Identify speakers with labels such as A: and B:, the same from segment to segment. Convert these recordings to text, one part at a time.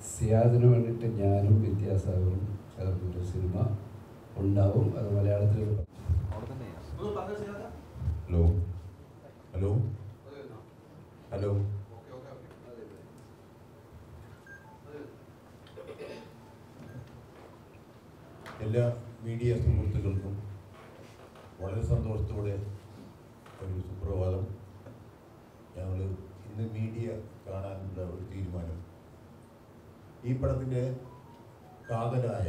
A: സിയാദിന് വേണ്ടിയിട്ട് ഞാനും വിദ്യാസാഗറും ചേർന്നൊരു സിനിമ ഉണ്ടാവും അത് മലയാളത്തിൽ
B: ഹലോ ഹലോ ഹലോ എല്ലാ മീഡിയ സുഹൃത്തുക്കൾക്കും വളരെ സന്തോഷത്തോടെ ഒരു സുപ്രഭാതം ഞങ്ങൾ ഇന്ന് മീഡിയ കാണാനുള്ള ഒരു തീരുമാനം ഈ പടത്തിൻ്റെ കാതലായ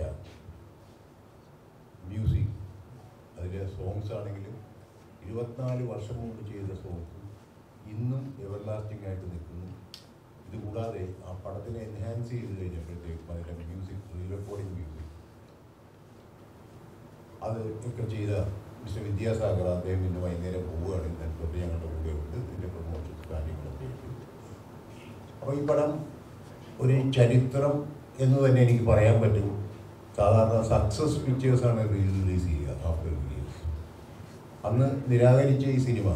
B: മ്യൂസിക് അതിലെ സോങ്സ് ആണെങ്കിലും ഇരുപത്തിനാല് വർഷം മുമ്പ് ചെയ്ത സോങ്സ് ഇന്നും എവർലാസ്റ്റിംഗ് ആയിട്ട് നിൽക്കുന്നു ഇതുകൂടാതെ ആ പടത്തിനെ എൻഹാൻസ് ചെയ്ത് കഴിഞ്ഞപ്പോഴത്തേക്കും അതിൻ്റെ മ്യൂസിക് റീ റെക്കോർഡിംഗ് മ്യൂസിക് അത് ഒക്കെ ചെയ്ത മിസ്റ്റർ വിദ്യാസാഗർ അദ്ദേഹം ഇന്ന് വൈകുന്നേരം പോവുകയാണ് ഇന്ന് തൊട്ട് ഞങ്ങളുടെ കൂടെ ഉണ്ട് ഇതിൻ്റെ പ്രൊമോഷൻസ് കാര്യങ്ങളൊക്കെ ഉണ്ട് അപ്പോൾ ഈ പടം ഒരു ചരിത്രം എന്ന് തന്നെ എനിക്ക് പറയാൻ പറ്റും സാധാരണ സക്സസ് പിക്ചേഴ്സാണ് റിലീസ് ചെയ്യുക ആഫ്റ്റർ റിലീസ് അന്ന് നിരാകരിച്ച ഈ സിനിമ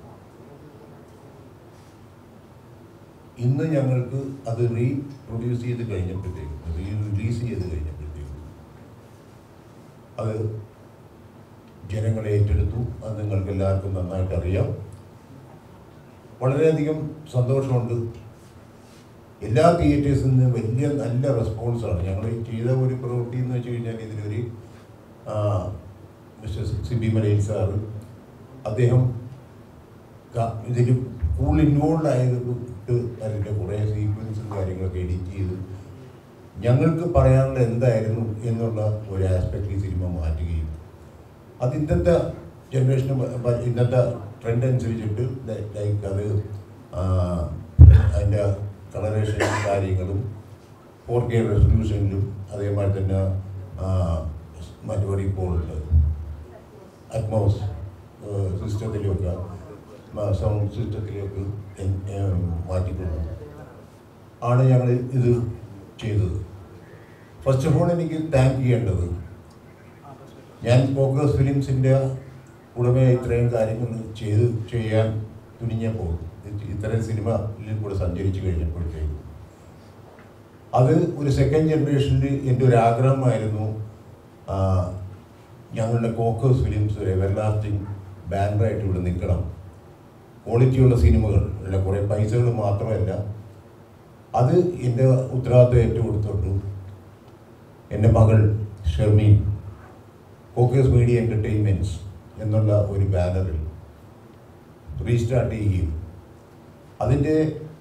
B: ഇന്ന് ഞങ്ങൾക്ക് അത് റീ പ്രൊഡ്യൂസ് ചെയ്ത് കഴിഞ്ഞപ്പോഴത്തേക്കും റീ റിലീസ് ചെയ്ത് കഴിഞ്ഞപ്പോഴത്തേക്കും അത് ജനങ്ങളെ ഏറ്റെടുത്തു അത് നിങ്ങൾക്ക് എല്ലാവർക്കും നന്നായിട്ട് അറിയാം വളരെയധികം സന്തോഷമുണ്ട് എല്ലാ തിയേറ്റേഴ്സിൽ നിന്ന് വലിയ നല്ല റെസ്പോൺസാണ് ഞങ്ങൾ ഈ ചെയ്ത ഒരു പ്രവൃത്തി എന്ന് വെച്ച് കഴിഞ്ഞാൽ ഇതിലൊരു ആ, മിസ്റ്റർ സിബി മലയിൽ സാറ് അദ്ദേഹം ക- ഇതിൽ കൂടുതൽ ഇൻവോൾവ് ആയതിട്ട് അതിൻ്റെ കുറേ സീക്വൻസും കാര്യങ്ങളൊക്കെ എഡിറ്റ് ചെയ്ത് ഞങ്ങൾക്ക് പറയാനുള്ള എന്തായിരുന്നു എന്നുള്ള ഒരു ആസ്പെക്ട് ഈ സിനിമ മാറ്റുകയും അത് ഇന്നത്തെ ജനറേഷന് ഇന്നത്തെ ട്രെൻഡ് അനുസരിച്ചിട്ട് ലൈക്ക് അത് ആ, അതിൻ്റെ കളറേഷനും കാര്യങ്ങളും ഫോർ കെ റെസൊല്യൂഷനിലും അതേമാതിരി തന്നെ ആ, മറ്റു ഇപ്പോൾ അറ്റ്മോസ് സിസ്റ്റത്തിലൊക്കെ സൗണ്ട് സിസ്റ്റത്തിലേക്ക് മാറ്റിക്കൊണ്ടു ആണ് ഞങ്ങൾ ഇത് ചെയ്തത് ഫസ്റ്റ് ഓഫ് ഓൾ എനിക്ക് താങ്ക് ചെയ്യേണ്ടത് ഞാൻ ഫോക്കസ് ഫിലിംസിൻ്റെ ഉടമയെ ഇത്രയും കാര്യങ്ങൾ ചെയ്ത് ചെയ്യാൻ തുനിഞ്ഞപ്പോൾ ഇത്തരം സിനിമയിൽ കൂടെ സഞ്ചരിച്ചു കഴിഞ്ഞപ്പോഴത്തേക്കും അത് ഒരു സെക്കൻഡ് ജനറേഷനിൽ എൻ്റെ ഒരു ആഗ്രഹമായിരുന്നു ആ, ഞങ്ങളുടെ കോക്കേഴ്സ് ഫിലിംസ് ഒരു എവർലാസ്റ്റിംഗ് ബാനറായിട്ട് ഇവിടെ നിൽക്കണം ക്വാളിറ്റിയുള്ള സിനിമകൾ അല്ല കുറേ പൈസകൾ മാത്രമല്ല അത് എൻ്റെ ഉത്തരവാദിത്വം ഏറ്റെടുത്തോട്ടു എൻ്റെ മകൾ ഷെർമി കോക്കേഴ്സ് മീഡിയ എൻ്റർടൈൻമെൻറ്റ്സ് എന്നുള്ള ഒരു ബാനറിൽ റീസ്റ്റാർട്ട് ചെയ്യുകയും അതിൻ്റെ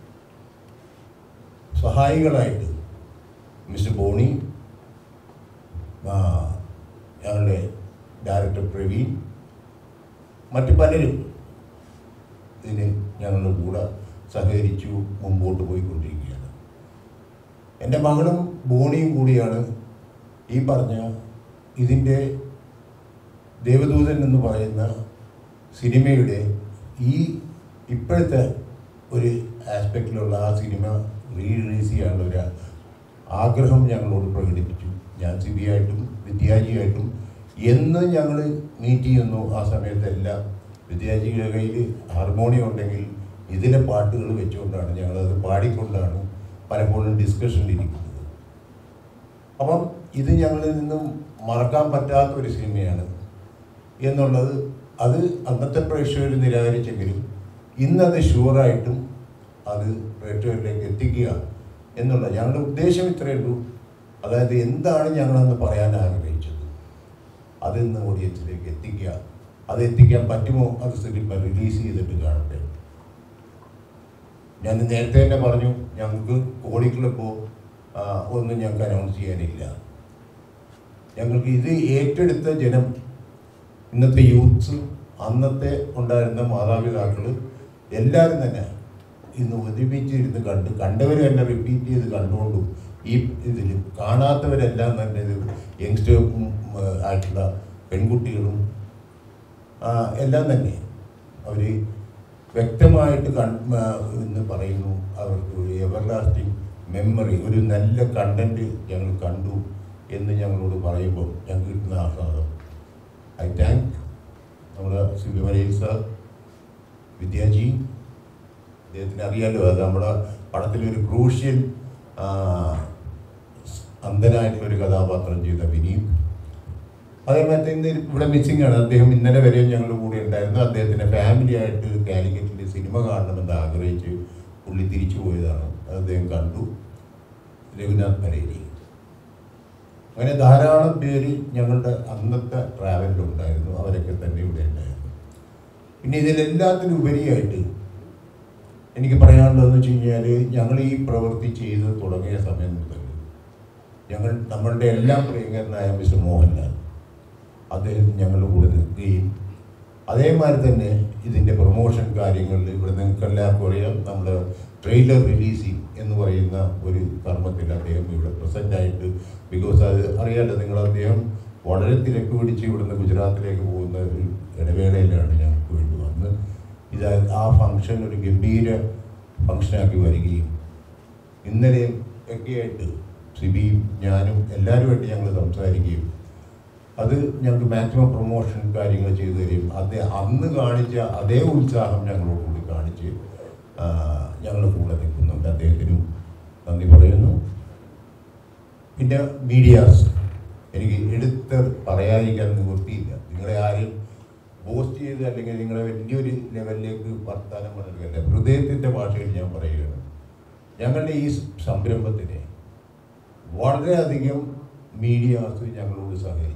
B: സഹായികളായിട്ട് മിസ്റ്റർ ബോണി ആ, ഞങ്ങളുടെ ഡയറക്ടർ പ്രവീൺ മറ്റു പലരും ഇതിന് ഞങ്ങളുടെ കൂടെ സഹകരിച്ചു മുമ്പോട്ട് പോയിക്കൊണ്ടിരിക്കുകയാണ് എൻ്റെ മകളും ബോണിയും കൂടിയാണ് ഈ പറഞ്ഞ ഇതിൻ്റെ ദേവദൂതൻ എന്ന് പറയുന്ന സിനിമയുടെ ഈ ഇപ്പോഴത്തെ ഒരു ആസ്പെക്റ്റിലുള്ള ആ സിനിമ റീ റിലീസ് ചെയ്യാനുള്ള ഒരു ആഗ്രഹം ഞങ്ങളോട് പ്രകടിപ്പിച്ചു ഞാൻ സിബിയായിട്ടും വിദ്യാജിയായിട്ടും എന്ന് ഞങ്ങൾ മീറ്റ് ചെയ്യുന്നു ആ സമയത്തെല്ലാം വിദ്യാജിയുടെ കയ്യിൽ ഹാർമോണിയം ഉണ്ടെങ്കിൽ ഇതിലെ പാട്ടുകൾ വെച്ചുകൊണ്ടാണ് ഞങ്ങളത് പാടിക്കൊണ്ടാണ് പലപ്പോഴും ഡിസ്കഷനിലിരിക്കുന്നത് അപ്പം ഇത് ഞങ്ങളിൽ നിന്നും മറക്കാൻ പറ്റാത്ത ഒരു സിനിമയാണ് എന്നുള്ളത് അത് അന്നത്തെ പ്രേക്ഷകർ നിരാകരിച്ചെങ്കിലും ഇന്നത് ഷുവറായിട്ടും അത് പ്രേക്ഷകരിലേക്ക് എത്തിക്കുക എന്നുള്ള ഞങ്ങളുടെ ഉദ്ദേശം ഇത്രയേ ഉള്ളൂ അതായത് എന്താണ് ഞങ്ങളന്ന് പറയാൻ ആഗ്രഹിച്ചത് അതിന്ന് ഓഡിയൻസിലേക്ക് എത്തിക്കുക അത് എത്തിക്കാൻ പറ്റുമോ അത് സിനിമ റിലീസ് ചെയ്തിട്ട് കാണട്ടെ ഞാൻ നേരത്തെ തന്നെ പറഞ്ഞു ഞങ്ങൾക്ക് കോടിക്കളിപ്പോൾ ഒന്നും ഞങ്ങൾക്ക് അനൗൺസ് ചെയ്യാനില്ല ഞങ്ങൾക്ക് ഇത് ഏറ്റെടുത്ത ജനം ഇന്നത്തെ യൂത്ത്സ് അന്നത്തെ ഉണ്ടായിരുന്ന മാതാപിതാക്കൾ എല്ലാവരും തന്നെ ഇന്ന് ഒരുമിച്ചിരുന്ന് കണ്ട് കണ്ടവർ തന്നെ റിപ്പീറ്റ് ചെയ്ത് കണ്ടുകൊണ്ടും ഈ ഇതിൽ കാണാത്തവരെല്ലാം തന്നെ ഇത് യങ്സ്റ്റർ ആയിട്ടുള്ള പെൺകുട്ടികളും ആ, എല്ലാം തന്നെ അവർ വ്യക്തമായിട്ട് കൺ ആ, എന്ന് പറയുന്നു അവർക്ക് ഒരു എവർലാസ്റ്റിംഗ് മെമ്മറി ഒരു നല്ല കണ്ടന്റ് ഞങ്ങൾ കണ്ടു എന്ന് ഞങ്ങളോട് പറയുമ്പോൾ ഞങ്ങൾക്ക് കിട്ടുന്ന ആഹ്ലാദം ഐ താങ്ക് നമ്മുടെ സിബിമലയിൽ സാർ വിദ്യാജി അദ്ദേഹത്തിന് അറിയാലോ അത് നമ്മുടെ പടത്തിലൊരു ക്രൂഷ്യൽ അന്ധനായിട്ടുള്ള ഒരു കഥാപാത്രം ചെയ്ത വിനീത് അതേമാതിരി ഇന്ന് ഇവിടെ മിസ്സിംഗ് ആണ് അദ്ദേഹം ഇന്നലെ വരെയും ഞങ്ങളുടെ കൂടെ ഉണ്ടായിരുന്നു അദ്ദേഹത്തിൻ്റെ ഫാമിലി ആയിട്ട് കാലിക്കറ്റിൽ സിനിമ കാണണമെന്ന് ആഗ്രഹിച്ച് പുള്ളി തിരിച്ചു പോയതാണ് അത് അദ്ദേഹം കണ്ടു രഘുനാഥ് പരേരി അങ്ങനെ ധാരാളം പേര് ഞങ്ങളുടെ അന്നത്തെ ട്രാവലിലുണ്ടായിരുന്നു അവരൊക്കെ തന്നെ ഇവിടെ ഉണ്ടായിരുന്നു പിന്നെ ഇതിലെല്ലാത്തിനും ഉപരിയായിട്ട് എനിക്ക് പറയാനുള്ളതെന്ന് വെച്ച് കഴിഞ്ഞാൽ ഞങ്ങൾ ഈ പ്രവൃത്തി ചെയ്ത് തുടങ്ങിയ സമയം മുതൽ ഞങ്ങൾ നമ്മളുടെ എല്ലാം പ്രിയങ്കരനായ മിസ്റ്റർ മോഹൻലാൽ അദ്ദേഹം ഞങ്ങളുടെ കൂടെ നിൽക്കുകയും അതേമാതിരി തന്നെ ഇതിൻ്റെ പ്രൊമോഷൻ കാര്യങ്ങളിൽ ഇവിടെ നിങ്ങൾക്ക് എല്ലാവർക്കും അറിയാം നമ്മൾ ട്രെയിലർ റിലീസിങ് എന്ന് പറയുന്ന ഒരു കർമ്മത്തിൽ അദ്ദേഹം ഇവിടെ പ്രസൻ്റ് ആയിട്ട് ബിക്കോസ് അത് അറിയാലോ നിങ്ങൾ അദ്ദേഹം വളരെ തിരക്ക് പിടിച്ച് ഇവിടുന്ന് ഗുജറാത്തിലേക്ക് പോകുന്ന ഒരു ഇടവേളയിലാണ് ഞങ്ങൾക്ക് വേണ്ടി വന്ന് ഇത് ആ ഫംഗ്ഷൻ ഒരു ഗംഭീര ഫംഗ്ഷനാക്കി വരികയും ഇന്നലെയും ഒക്കെയായിട്ട് സിബിയും ഞാനും എല്ലാവരുമായിട്ട് ഞങ്ങൾ സംസാരിക്കുകയും അത് ഞങ്ങൾക്ക് മാക്സിമം പ്രൊമോഷൻ കാര്യങ്ങൾ ചെയ്തു തരും അതേ അന്ന് കാണിച്ച അതേ ഉത്സാഹം ഞങ്ങളോട് കൂടി കാണിച്ച് ഞങ്ങൾ കൂടെ നിൽക്കുന്നുണ്ട് അദ്ദേഹത്തിനും നന്ദി പറയുന്നു പിന്നെ മീഡിയാസ് എനിക്ക് എടുത്ത് പറയാതിരിക്കാൻ നിവൃത്തിയില്ല നിങ്ങളെ ആരും പോസ്റ്റ് ചെയ്ത് അല്ലെങ്കിൽ നിങ്ങളെ വലിയൊരു ലെവലിലേക്ക് വർത്താനം പറയുകയല്ല ഹൃദയത്തിൻ്റെ ഭാഷയിൽ ഞാൻ പറയുകയാണ് ഞങ്ങളുടെ ഈ സംരംഭത്തിനെ വളരെയധികം മീഡിയാസ് ഞങ്ങളോട് സഹകരിച്ചു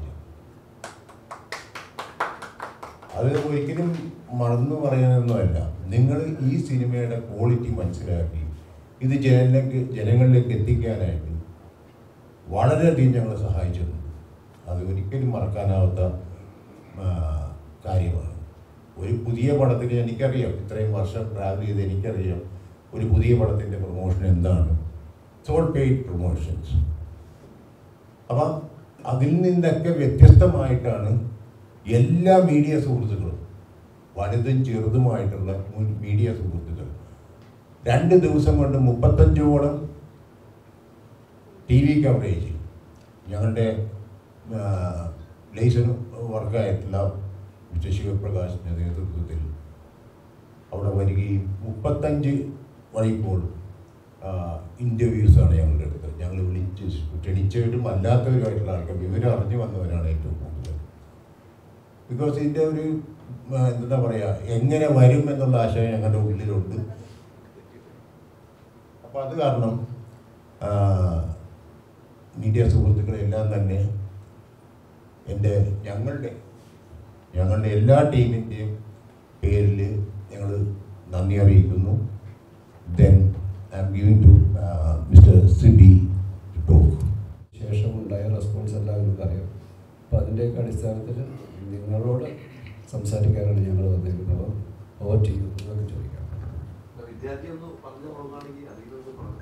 B: അത് ഒരിക്കലും മറന്നു പറയാനൊന്നുമല്ല നിങ്ങൾ ഈ സിനിമയുടെ ക്വാളിറ്റി മനസ്സിലാക്കി ഇത് ജനങ്ങളിലേക്ക് ജനങ്ങളിലേക്ക് എത്തിക്കാനായിട്ട് വളരെയധികം ഞങ്ങളെ സഹായിച്ചിട്ടുണ്ട് അത് ഒരിക്കലും മറക്കാനാവാത്ത ആ, കാര്യമാണ് ഒരു പുതിയ പടത്തിന് എനിക്കറിയാം ഇത്രയും വർഷം ട്രാവൽ ചെയ്ത് എനിക്കറിയാം ഒരു പുതിയ പടത്തിൻ്റെ പ്രൊമോഷൻ എന്താണ് സോൾ പെയ്ഡ് പ്രൊമോഷൻസ് അപ്പം അതിൽ നിന്നൊക്കെ വ്യത്യസ്തമായിട്ടാണ് എല്ലാ മീഡിയ സുഹൃത്തുക്കളും വലുതും ചെറുതുമായിട്ടുള്ള മു- മീഡിയ സുഹൃത്തുക്കൾ രണ്ട് ദിവസം കൊണ്ട് മുപ്പത്തഞ്ചോളം ടി വി കവറേജ് ഞങ്ങളുടെ ലൈസൺ വർക്കായിട്ടുള്ള മിസ്റ്റർ ശിവപ്രകാശിൻ്റെ നേതൃത്വത്തിൽ അവിടെ വരികയും മുപ്പത്തഞ്ച് മണിക്കൂർ ഇൻ്റർവ്യൂസാണ് ഞങ്ങളുടെ അടുത്ത് ഞങ്ങൾ വിളിച്ച് ക്ഷണിച്ചവരും അല്ലാത്തവരുമായിട്ടുള്ള ആൾക്കാർ വിവരം അറിഞ്ഞു വന്നവരാണ് ഏറ്റവും കൂടുതൽ ബിക്കോസ് ഇതിൻ്റെ ഒരു ആ, എന്താ പറയുക എങ്ങനെ വരും എന്നുള്ള ആശയം ഞങ്ങളുടെ ഉള്ളിലുണ്ട് അപ്പോൾ അത് കാരണം ആ, മീഡിയ സുഹൃത്തുക്കളെല്ലാം തന്നെ എൻ്റെ ഞങ്ങളുടെ ഞങ്ങളുടെ എല്ലാ ടീമിൻ്റെയും പേരിൽ ഞങ്ങൾ നന്ദി അറിയിക്കുന്നു then I M giving to mister Sibi talk
A: ശേഷമുണ്ടായ റെസ്പോൺസ് എല്ലാവർക്കും അറിയാം അപ്പോൾ അതിൻ്റെയൊക്കെ അടിസ്ഥാനത്തിൽ നിങ്ങളോട് സംസാരിക്കാനാണ് ഞങ്ങൾ വന്നിരിക്കുന്നത് ഓവർ ടു യു എന്നൊക്കെ ചോദിക്കാം
C: വിദ്യാർത്ഥി ഒന്ന് പറഞ്ഞു തുടങ്ങുകയാണെങ്കിൽ അധികം ഒന്ന് പറഞ്ഞു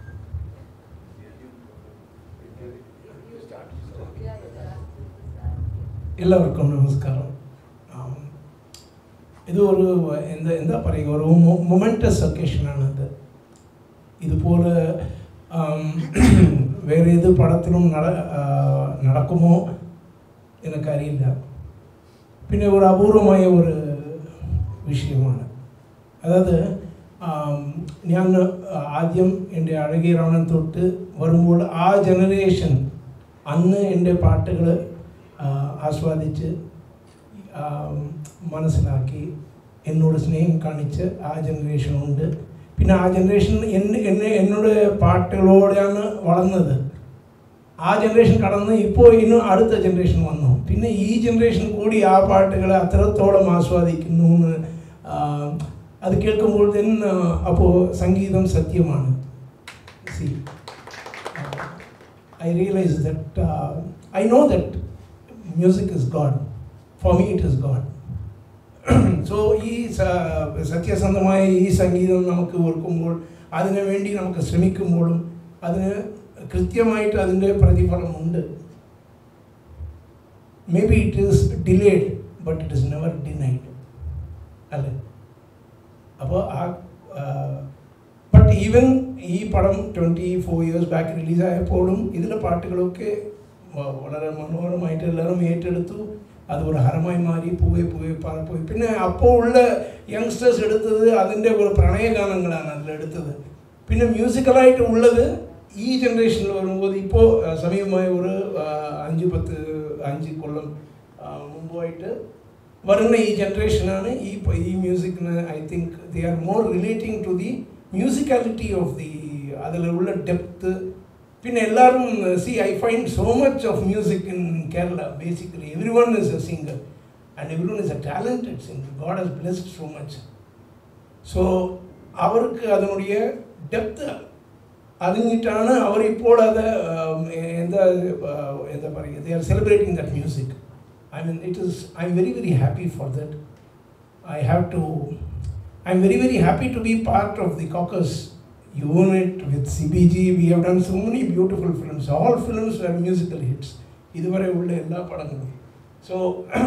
D: എല്ലാവർക്കും നമസ്കാരം ആം, ഇത് ഒരു എന്താ എന്താ പറയുക ഒരു മൊമെൻറ്റസ് ഒക്കേഷനാണ് ഇത് ഇതുപോലെ ആം, വേറെ ഏത് പടത്തിലും നട ആ, നടക്കുമോ എനിക്കറിയില്ല പിന്നെ ഒരു അപൂർവമായ ഒരു വിഷയമാണ് അതായത് ആം, ഞാൻ ആദ്യം എൻ്റെ അഴകിറാവണൻ തൊട്ട് വരുമ്പോൾ ആ ജനറേഷൻ അന്ന് എൻ്റെ പാട്ടുകൾ ആസ്വാദിച്ച് ആം, മനസ്സിലാക്കി എന്നോട് സ്നേഹം കാണിച്ച് ആ ജനറേഷൻ ഉണ്ട് പിന്നെ ആ ജനറേഷൻ എന്നെ എന്നെ എന്നോട് പാട്ടുകളോടെയാണ് വളർന്നത് ആ ജനറേഷൻ കടന്ന് ഇപ്പോൾ ഇന്ന് അടുത്ത ജനറേഷൻ വന്നു പിന്നെ ഈ ജനറേഷൻ കൂടി ആ പാട്ടുകളെ അത്രത്തോളം ആസ്വാദിക്കുന്നു എന്ന് ആ, അത് കേൾക്കുമ്പോൾ തന്നെ അപ്പോൾ സംഗീതം സത്യമാണ് see I realize that uh, I know that music is God. For me, it is God. So ഈ സ- സത്യസന്ധമായ ഈ സംഗീതം നമുക്ക് ഓർക്കുമ്പോൾ അതിനു വേണ്ടി നമുക്ക് ശ്രമിക്കുമ്പോഴും അതിന് കൃത്യമായിട്ട് അതിൻ്റെ പ്രതിഫലമുണ്ട് may be it is delayed but it is never denied അല്ലേ അപ്പോൾ ആ ബട്ട് ഈവൻ ഈ പടം ട്വൻറ്റി ഫോർ ഇയേഴ്സ് ബാക്ക് റിലീസായപ്പോഴും ഇതിലെ പാട്ടുകളൊക്കെ വ- വളരെ മനോഹരമായിട്ട് എല്ലാവരും ഏറ്റെടുത്തു അത് ഒരു ഹരമായി മാറി പൂവേ പൂവേ പാറപ്പോയി പിന്നെ അപ്പോൾ ഉള്ള യങ്സ്റ്റേഴ്സ് എടുത്തത് അതിൻ്റെ ഒരു പ്രണയഗാനങ്ങളാണ് അതിലെടുത്തത് പിന്നെ മ്യൂസിക്കലായിട്ട് ഉള്ളത് ഈ ജനറേഷനിൽ വരുമ്പോൾ ഇപ്പോൾ സമീപമായ ഒരു ആ, അഞ്ച് പത്ത് അഞ്ച് കൊല്ലം ആ, മുമ്പായിട്ട് വരുന്ന ഈ ജനറേഷനാണ് ഈ പ- ഈ മ്യൂസിക്കിന് I think they are more relating to the musicality of the അതിലുള്ള ഡെപ്ത് പിന്നെ എല്ലാവരും see I find so much of music in Kerala basically every one is a singer and every one is a talented singer God has blessed so much so അവർക്ക് അതിനുடைய depth അറിഞ്ഞിട്ടാണ് അവർ ഇപ്പോൾ അത് ഉം, എന്താ uh, എന്താ പറയുക they are celebrating that music I mean it is I M very very happy for that I have to I M very very happy to be part of the caucus unit with CBG. We have done so many beautiful films. All films were musical hits. ഇതുവരെ ഉള്ള എല്ലാ പടങ്ങളും so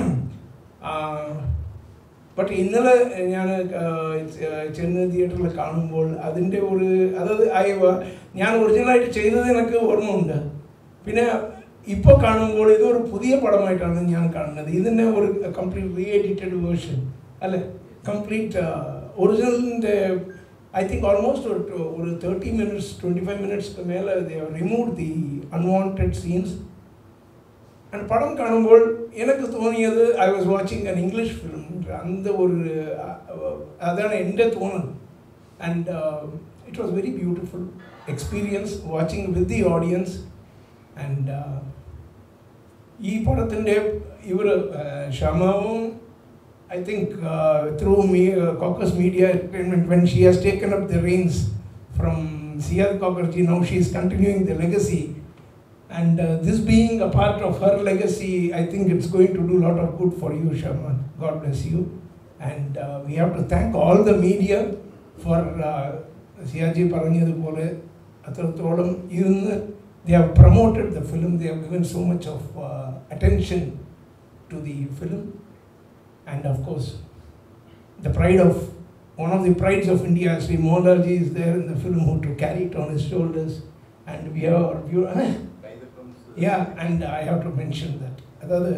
D: but ഇന്നലെ ഞാൻ ചെന്നൈ തിയേറ്ററിൽ കാണുമ്പോൾ അതിൻ്റെ ഒരു അതായത് ഐ ഞാൻ ഒറിജിനലായിട്ട് ചെയ്തത് എനിക്ക് ഓർമ്മയുണ്ട് പിന്നെ ഇപ്പോൾ കാണുമ്പോൾ ഇതൊരു പുതിയ പടമായിട്ടാണ് ഞാൻ കാണുന്നത് ഇതിൻ്റെ ഒരു കംപ്ലീറ്റ് റീ എഡിറ്റഡ് വേർഷൻ അല്ലേ കംപ്ലീറ്റ് ഒറിജിനലിൻ്റെ ഐ തിങ്ക് ഓൾമോസ്റ്റ് ഒരു തേർട്ടി മിനിറ്റ്സ് ട്വൻറ്റി ഫൈവ് മിനിറ്റ്സ്ക്ക് മേലെ remove the unwanted scenes and പടം കാണുമ്പോൾ എനിക്ക് തോന്നിയത് I was watching an English film அந்த ஒரு அஹ், அதான എൻ്റെ തോന്നൽ and it was very beautiful experience watching with the audience and ഈ പടത്തിൻ്റെ ഇവർ ഷമാവും I think uh, through me, uh, Caucus Media Entertainment, when she has taken up the reins from Siyar Caucus, now she is continuing the legacy. And uh, this being a part of her legacy, I think it's going to do a lot of good for you, Sharma. God bless you. And uh, we have to thank all the media for സിയാജി പറഞ്ഞതുപോലെ അത്രത്തോളം ഇരുന്ന് they have promoted the film, they have given so much of uh, attention to the film. And of course, the pride of one of the prides of India, Sri Mohanji is there in the film who to carry it on his shoulders. And we have our view. Yeah, and I have to mention that. അതായത്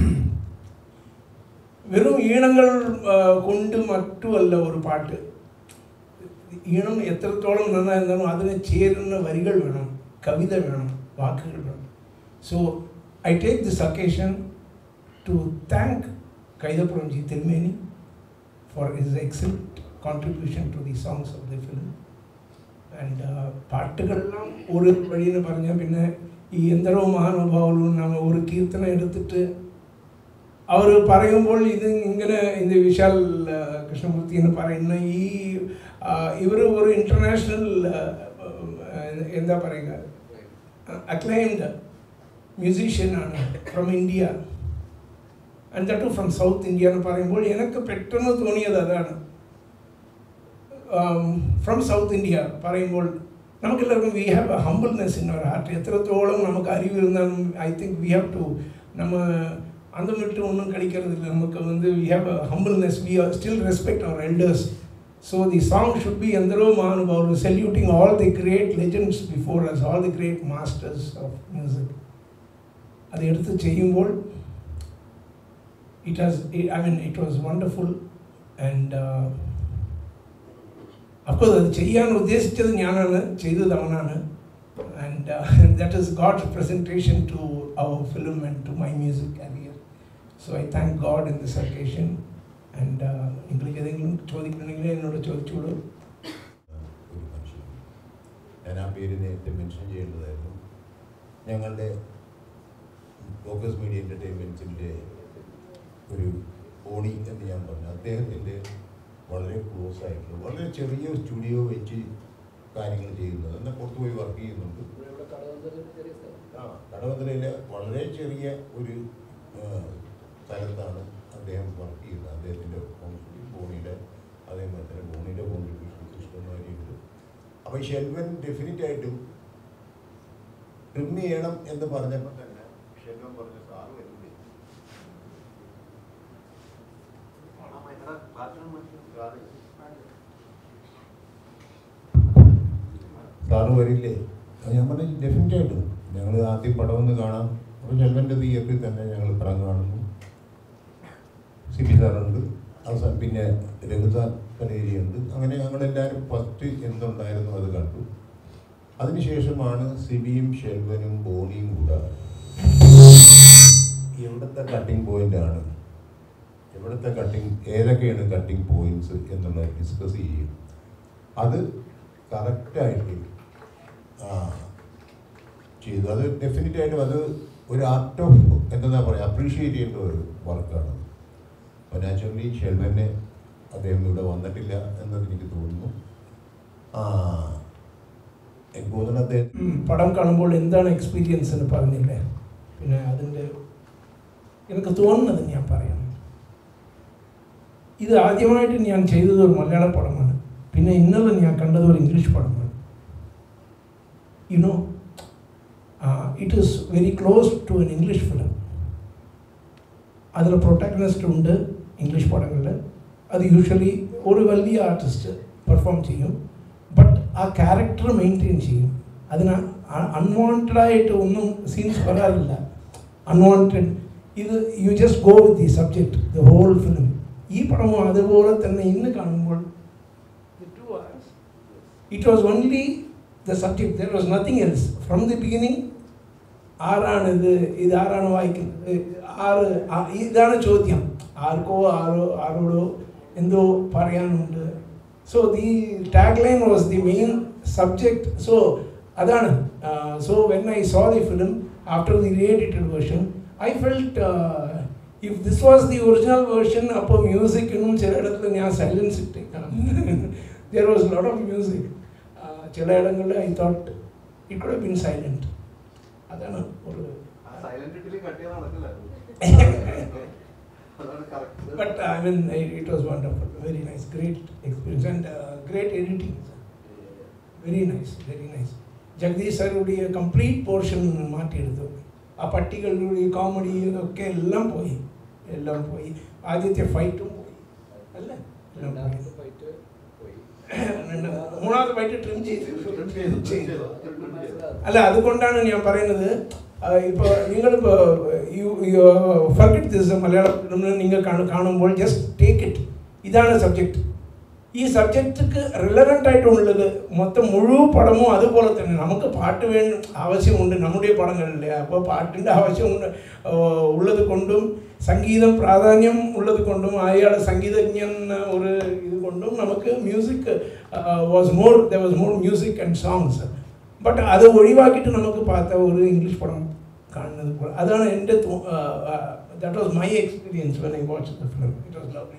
D: വെറും ഈണങ്ങൾ ആ, കൊണ്ട് മറ്റുമല്ല ഒരു പാട്ട് ഈണം എത്രത്തോളം നന്നായിരുന്നാലും അതിന് ചേരുന്ന വരികൾ വേണം കവിത വേണം വാക്കുകൾ വേണം so I take this occasion to thank Kaithapram ji Thirumeni for his excellent contribution to the songs of the film and പാട്ടുകളെല്ലാം ഒരു വഴിയെന്ന് പറഞ്ഞാൽ പിന്നെ ഈ എന്തരോ മഹാനുഭാവങ്ങളും നമ്മൾ ഒരു കീർത്തനം എടുത്തിട്ട് അവർ പറയുമ്പോൾ ഇത് ഇങ്ങനെ ഇത് വിശാൽ ആ, കൃഷ്ണമൂർത്തി എന്ന് പറയുന്ന ഈ ഇവർ ഒരു ഇൻ്റർനാഷണൽ എന്താ പറയുക അക്ലൈംഡ് മ്യൂസീഷ്യനാണ് from India and that too from South India എന്ന് പറയുമ്പോൾ എനിക്ക് പെട്ടെന്ന് തോന്നിയത് അതാണ് ഫ്രം സൗത്ത് ഇന്ത്യ പറയുമ്പോൾ നമുക്കെല്ലാവർക്കും we have a humbleness in our heart എത്രത്തോളം നമുക്ക് അറിവിരുന്നാലും I think we have to நம்ம அந்த விட்டு ஒன்றும் கிடைக்கிறது இல்லை நமக்கு வந்து we have a humbleness we still respect our elders so the song should be Endaro மகானுபாவர் saluting all the great legends before us all the great masters of music அதை எடுத்து செய்யும்போல் it has i mean it was wonderful and uh, of course അത് ചെയ്യാൻ ഉദ്ദേശിച്ചത് ഞാനാണ് ചെയ്തത് അവനാണ് and that is God's presentation to our film and to my music career so I thank God in this occasion and നിങ്ങൾക്ക് ഏതെങ്കിലും ചോദിക്കണമെങ്കിൽ എന്നോട് ചോദിച്ചോളൂ
B: ഒരു മനുഷ്യൻ ഞാൻ ആ പേര് നേരത്തെ മെൻഷൻ ചെയ്യേണ്ടതായിരുന്നു ഞങ്ങളുടെ ഫോക്കസ് മീഡിയ എൻ്റർടൈൻമെൻറ്റ്സിൻ്റെ ഒരു ഓണി എന്ന് ഞാൻ പറഞ്ഞു അദ്ദേഹത്തിൻ്റെ വളരെ ക്ലോസ് ആയിട്ടുള്ള വളരെ ചെറിയ സ്റ്റുഡിയോ വെച്ച് കാര്യങ്ങൾ ചെയ്യുന്നത് എന്നാൽ പുറത്ത് പോയി വർക്ക് ചെയ്യുന്നുണ്ട് ആ കടവന്തരയിലെ വളരെ ചെറിയ ഒരു ആ, സ്ഥലത്താണ് അദ്ദേഹം വർക്ക് ചെയ്യുന്നത് അദ്ദേഹത്തിൻ്റെ ബോണിയുടെ അതേപോലെ തന്നെ ബോണിയുടെ കോൺട്രിബ്യൂഷൻസ് ഇഷ്ടംമാരിയുണ്ട് അപ്പോൾ ഷെൽവൻ ഡെഫിനറ്റ് ആയിട്ടും ട്രിം ചെയ്യണം എന്ന് പറഞ്ഞപ്പോൾ തന്നെ ഷെൽവൻ പറഞ്ഞു സാറ് വരില്ലേ സാറ് വരില്ലേ അപ്പോൾ ഞാൻ പറഞ്ഞു ഡെഫിനറ്റ് ആയിട്ടും ഞങ്ങൾ ആദ്യം പടം ഒന്ന് കാണാം അപ്പോൾ ഷെൽവൻ്റെ തിയേറ്ററിൽ തന്നെ ഞങ്ങൾ പടം കാണുന്നു സി പി സാറുണ്ട് അവസാനം പിന്നെ രഘുദാൻ കലേരിയുണ്ട് അങ്ങനെ ഞങ്ങളെല്ലാവരും ഫസ്റ്റ് എന്തുണ്ടായിരുന്നു അത് കണ്ടു അതിനുശേഷമാണ് സിബിയും ഷെൽവനും ബോണിയും കൂടെ എവിടുത്തെ കട്ടിംഗ് പോയിന്റ് ആണ് എവിടുത്തെ കട്ടിംഗ് ഏതൊക്കെയാണ് കട്ടിംഗ് പോയിന്റ്സ് എന്നുള്ളത് ഡിസ്കസ് ചെയ്യും അത് കറക്റ്റായിട്ട് ചെയ്തു അത് ഡെഫിനറ്റ് ആയിട്ടും അത് ഒരു ആർട്ട് ഓഫ് എന്താ പറയുക അപ്രീഷിയേറ്റ് ചെയ്യേണ്ട ഒരു വർക്കാണ് അപ്പോൾ നാച്ചുറലി ഷെൽവനെ അദ്ദേഹം ഇവിടെ വന്നിട്ടില്ല എന്നത് എനിക്ക് തോന്നുന്നു ആ എനിക്ക് തോന്നുന്നു അദ്ദേഹം
D: ഉം, പടം കാണുമ്പോൾ എന്താണ് എക്സ്പീരിയൻസ് എന്ന് പറഞ്ഞില്ലേ പിന്നെ അതിൻ്റെ എനിക്ക് തോന്നുന്നത് ഞാൻ പറയാം ഇത് ആദ്യമായിട്ട് ഞാൻ ചെയ്തത് ഒരു മലയാള പടമാണ് പിന്നെ ഇന്നലെ ഞാൻ കണ്ടത് ഒരു ഇംഗ്ലീഷ് പടമാണ് you know it is very close to an English film അതിൽ പ്രൊട്ടാഗണിസ്റ്റ് ഉണ്ട് ഇംഗ്ലീഷ് പടങ്ങളിൽ അത് യൂഷ്വലി ഒരു വലിയ ആർട്ടിസ്റ്റ് പെർഫോം ചെയ്യും ബട്ട് ആ ക്യാരക്ടർ മെയിൻറ്റെയിൻ ചെയ്യും അതിന് അൺവാണ്ടഡ് ആയിട്ട് ഒന്നും സീൻസ് വരാറില്ല അൺവാണ്ടഡ് ഇത് you just go with the subject the whole film ഈ പടവും അതുപോലെ തന്നെ ഇന്ന് കാണുമ്പോൾ it was only the subject there was nothing else from the beginning ആരാണ് ഇത് ഇത് ആരാണ് വായിക്കുന്നത് ആറ് ആ- ഇതാണ് ചോദ്യം ആർക്കോ ആരോ ആരോടോ എന്തോ പറയാനുണ്ട് so the tag line was the main subject so അതാണ് so when I saw the film after the re-edited version I felt if this was the original version അപ്പോൾ മ്യൂസിക്കിനും ചിലയിടത്തിൽ ഞാൻ സൈലൻസ് ഇട്ടേക്കണം there was lot of music ചിലയിടങ്ങളിൽ I thought it could been silent അതാണ് ഒരു
C: ആ സൈലന്റ് ഇട്ടിലും കട്ട് ചെയ്യാൻ നടക്കില്ല അതാണ് correct
D: But I mean, it it was wonderful, very nice, great experience and uh, great editing. Very nice, very nice. Jagadish സാറുடைய complete portion മാറ്റിയെടുത്തു ആ പട്ടികളുടെ കോമഡി ഒക്കെ എല്ലാം പോയി എല്ലാം പോയി ആദ്യത്തെ ഫൈറ്റും പോയി അല്ലേ എല്ലാം പോയി രണ്ട് മൂന്നാമത്തെ ഫൈറ്റ് ട്രിം ചെയ്തു
C: Trim ചെയ്തു, trim
D: ചെയ്തു
C: ചെയ്തു, trim ചെയ്തു.
D: അല്ല അതുകൊണ്ടാണ് ഞാൻ പറയുന്നത് ഇപ്പോൾ നിങ്ങളിപ്പോൾ you forget this Malayala film നിങ്ങൾ കാണുമ്പോൾ ജസ്റ്റ് ടേക്ക് ഇറ്റ് ഇതാണ് സബ്ജക്റ്റ് ഈ സബ്ജക്റ്റ് റിലവൻ്റ് ആയിട്ടുള്ളത് മൊത്തം മുഴുവൻ പടവും അതുപോലെ തന്നെ നമുക്ക് പാട്ട് വേ ആവശ്യമുണ്ട് നമ്മുടെ പടങ്ങളിൽ അപ്പോൾ പാട്ടിൻ്റെ ആവശ്യമുണ്ട് ആ, ഉള്ളത് കൊണ്ടും സംഗീതം പ്രാധാന്യം ഉള്ളത് കൊണ്ടും അയാൾ സംഗീതജ്ഞൻ ഒരു ഇത് കൊണ്ടും നമുക്ക് music was more the was more music and songs but അത് ഒഴിവാക്കിയിട്ട് നമുക്ക് പാത്ത ഒരു ഇംഗ്ലീഷ് പടം കാണുന്നത് പോലെ അതാണ് എൻ്റെ that was my experience when I watch the film it was lovely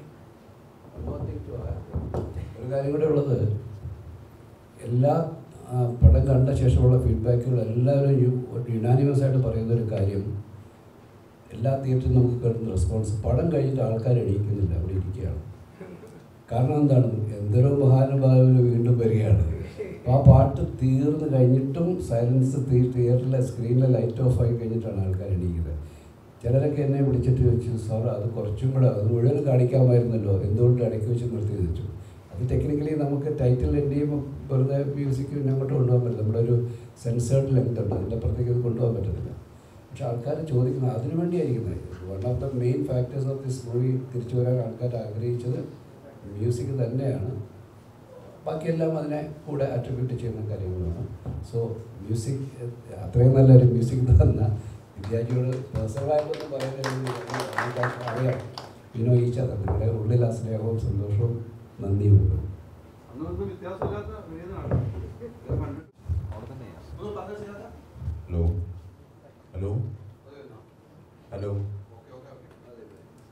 A: ഒരു കാര്യം കൂടെ ഉള്ളത് എല്ലാ ആ, പടം കണ്ട ശേഷമുള്ള ഫീഡ്ബാക്കുകൾ എല്ലാവരും യുനാനിമസ് ആയിട്ട് പറയുന്ന ഒരു കാര്യം എല്ലാ തിയേറ്ററിലും നമുക്ക് കിട്ടുന്ന റെസ്പോൺസ് പടം കഴിഞ്ഞിട്ട് ആൾക്കാർ എണീക്കുന്നില്ല അവിടെ ഇരിക്കുകയാണ് കാരണം എന്താണ് എന്തോരോ മഹാനുഭാവന് വീണ്ടും വരികയാണ് അപ്പോൾ ആ പാട്ട് തീർന്ന് കഴിഞ്ഞിട്ടും സൈലൻസ് തിയേറ്ററിലെ സ്ക്രീനിലെ ലൈറ്റ് ഓഫ് ആയി കഴിഞ്ഞിട്ടാണ് ആൾക്കാർ എണീക്കുന്നത് ചിലരൊക്കെ എന്നെ വിളിച്ചിട്ട് ചോദിച്ചു സാർ അത് കുറച്ചും കൂടെ അത് മുഴുവൻ കാണിക്കാമായിരുന്നല്ലോ എന്തുകൊണ്ട് ഇടയ്ക്ക് വെച്ച് നിർത്തി വെച്ചു അത് ടെക്നിക്കലി നമുക്ക് ടൈറ്റിൽ എൻഡ് ചെയ്യുമ്പോൾ വെറുതെ മ്യൂസിക് പിന്നെ അങ്ങോട്ട് കൊണ്ടുപോകാൻ പറ്റില്ല നമ്മുടെ ഒരു സെൻസേർഡ് ലെങ്ത് ഉണ്ട് അതിൻ്റെ അപ്പുറത്തേക്ക് അത് കൊണ്ടുപോകാൻ പറ്റത്തില്ല പക്ഷെ ആൾക്കാർ ചോദിക്കുന്നത് അതിനു വേണ്ടിയായിരിക്കുന്നത് one of the main factors of this movie തിരിച്ചു വരാൻ ആൾക്കാർ ആഗ്രഹിച്ചത് മ്യൂസിക് തന്നെയാണ് ബാക്കിയെല്ലാം അതിനെ കൂടെ അട്രിബ്യൂട്ട് ചെയ്യുന്ന കാര്യങ്ങളാണ് സോ മ്യൂസിക് അത്രയും നല്ലൊരു മ്യൂസിക് തന്ന വിദ്യാർത്ഥിയോട് പേഴ്സണലായിട്ടൊന്നും പറയുന്നത് അറിയാം വിനോ ഈച്ചത് നിങ്ങളുടെ ഉള്ളിൽ ആ സ്നേഹവും സന്തോഷവും നന്ദിയും ഉണ്ട്
C: അന്ന് നമുക്ക് വ്യത്യാസമില്ലാത്ത വിനീതനാണ് ഇത് കണ്ടിട്ട് അവിടെ തന്നെയാ ഒന്ന് പറഞ്ഞ ചെയ്യാത്ത
B: hello hello hello
C: okay okay okay അതെ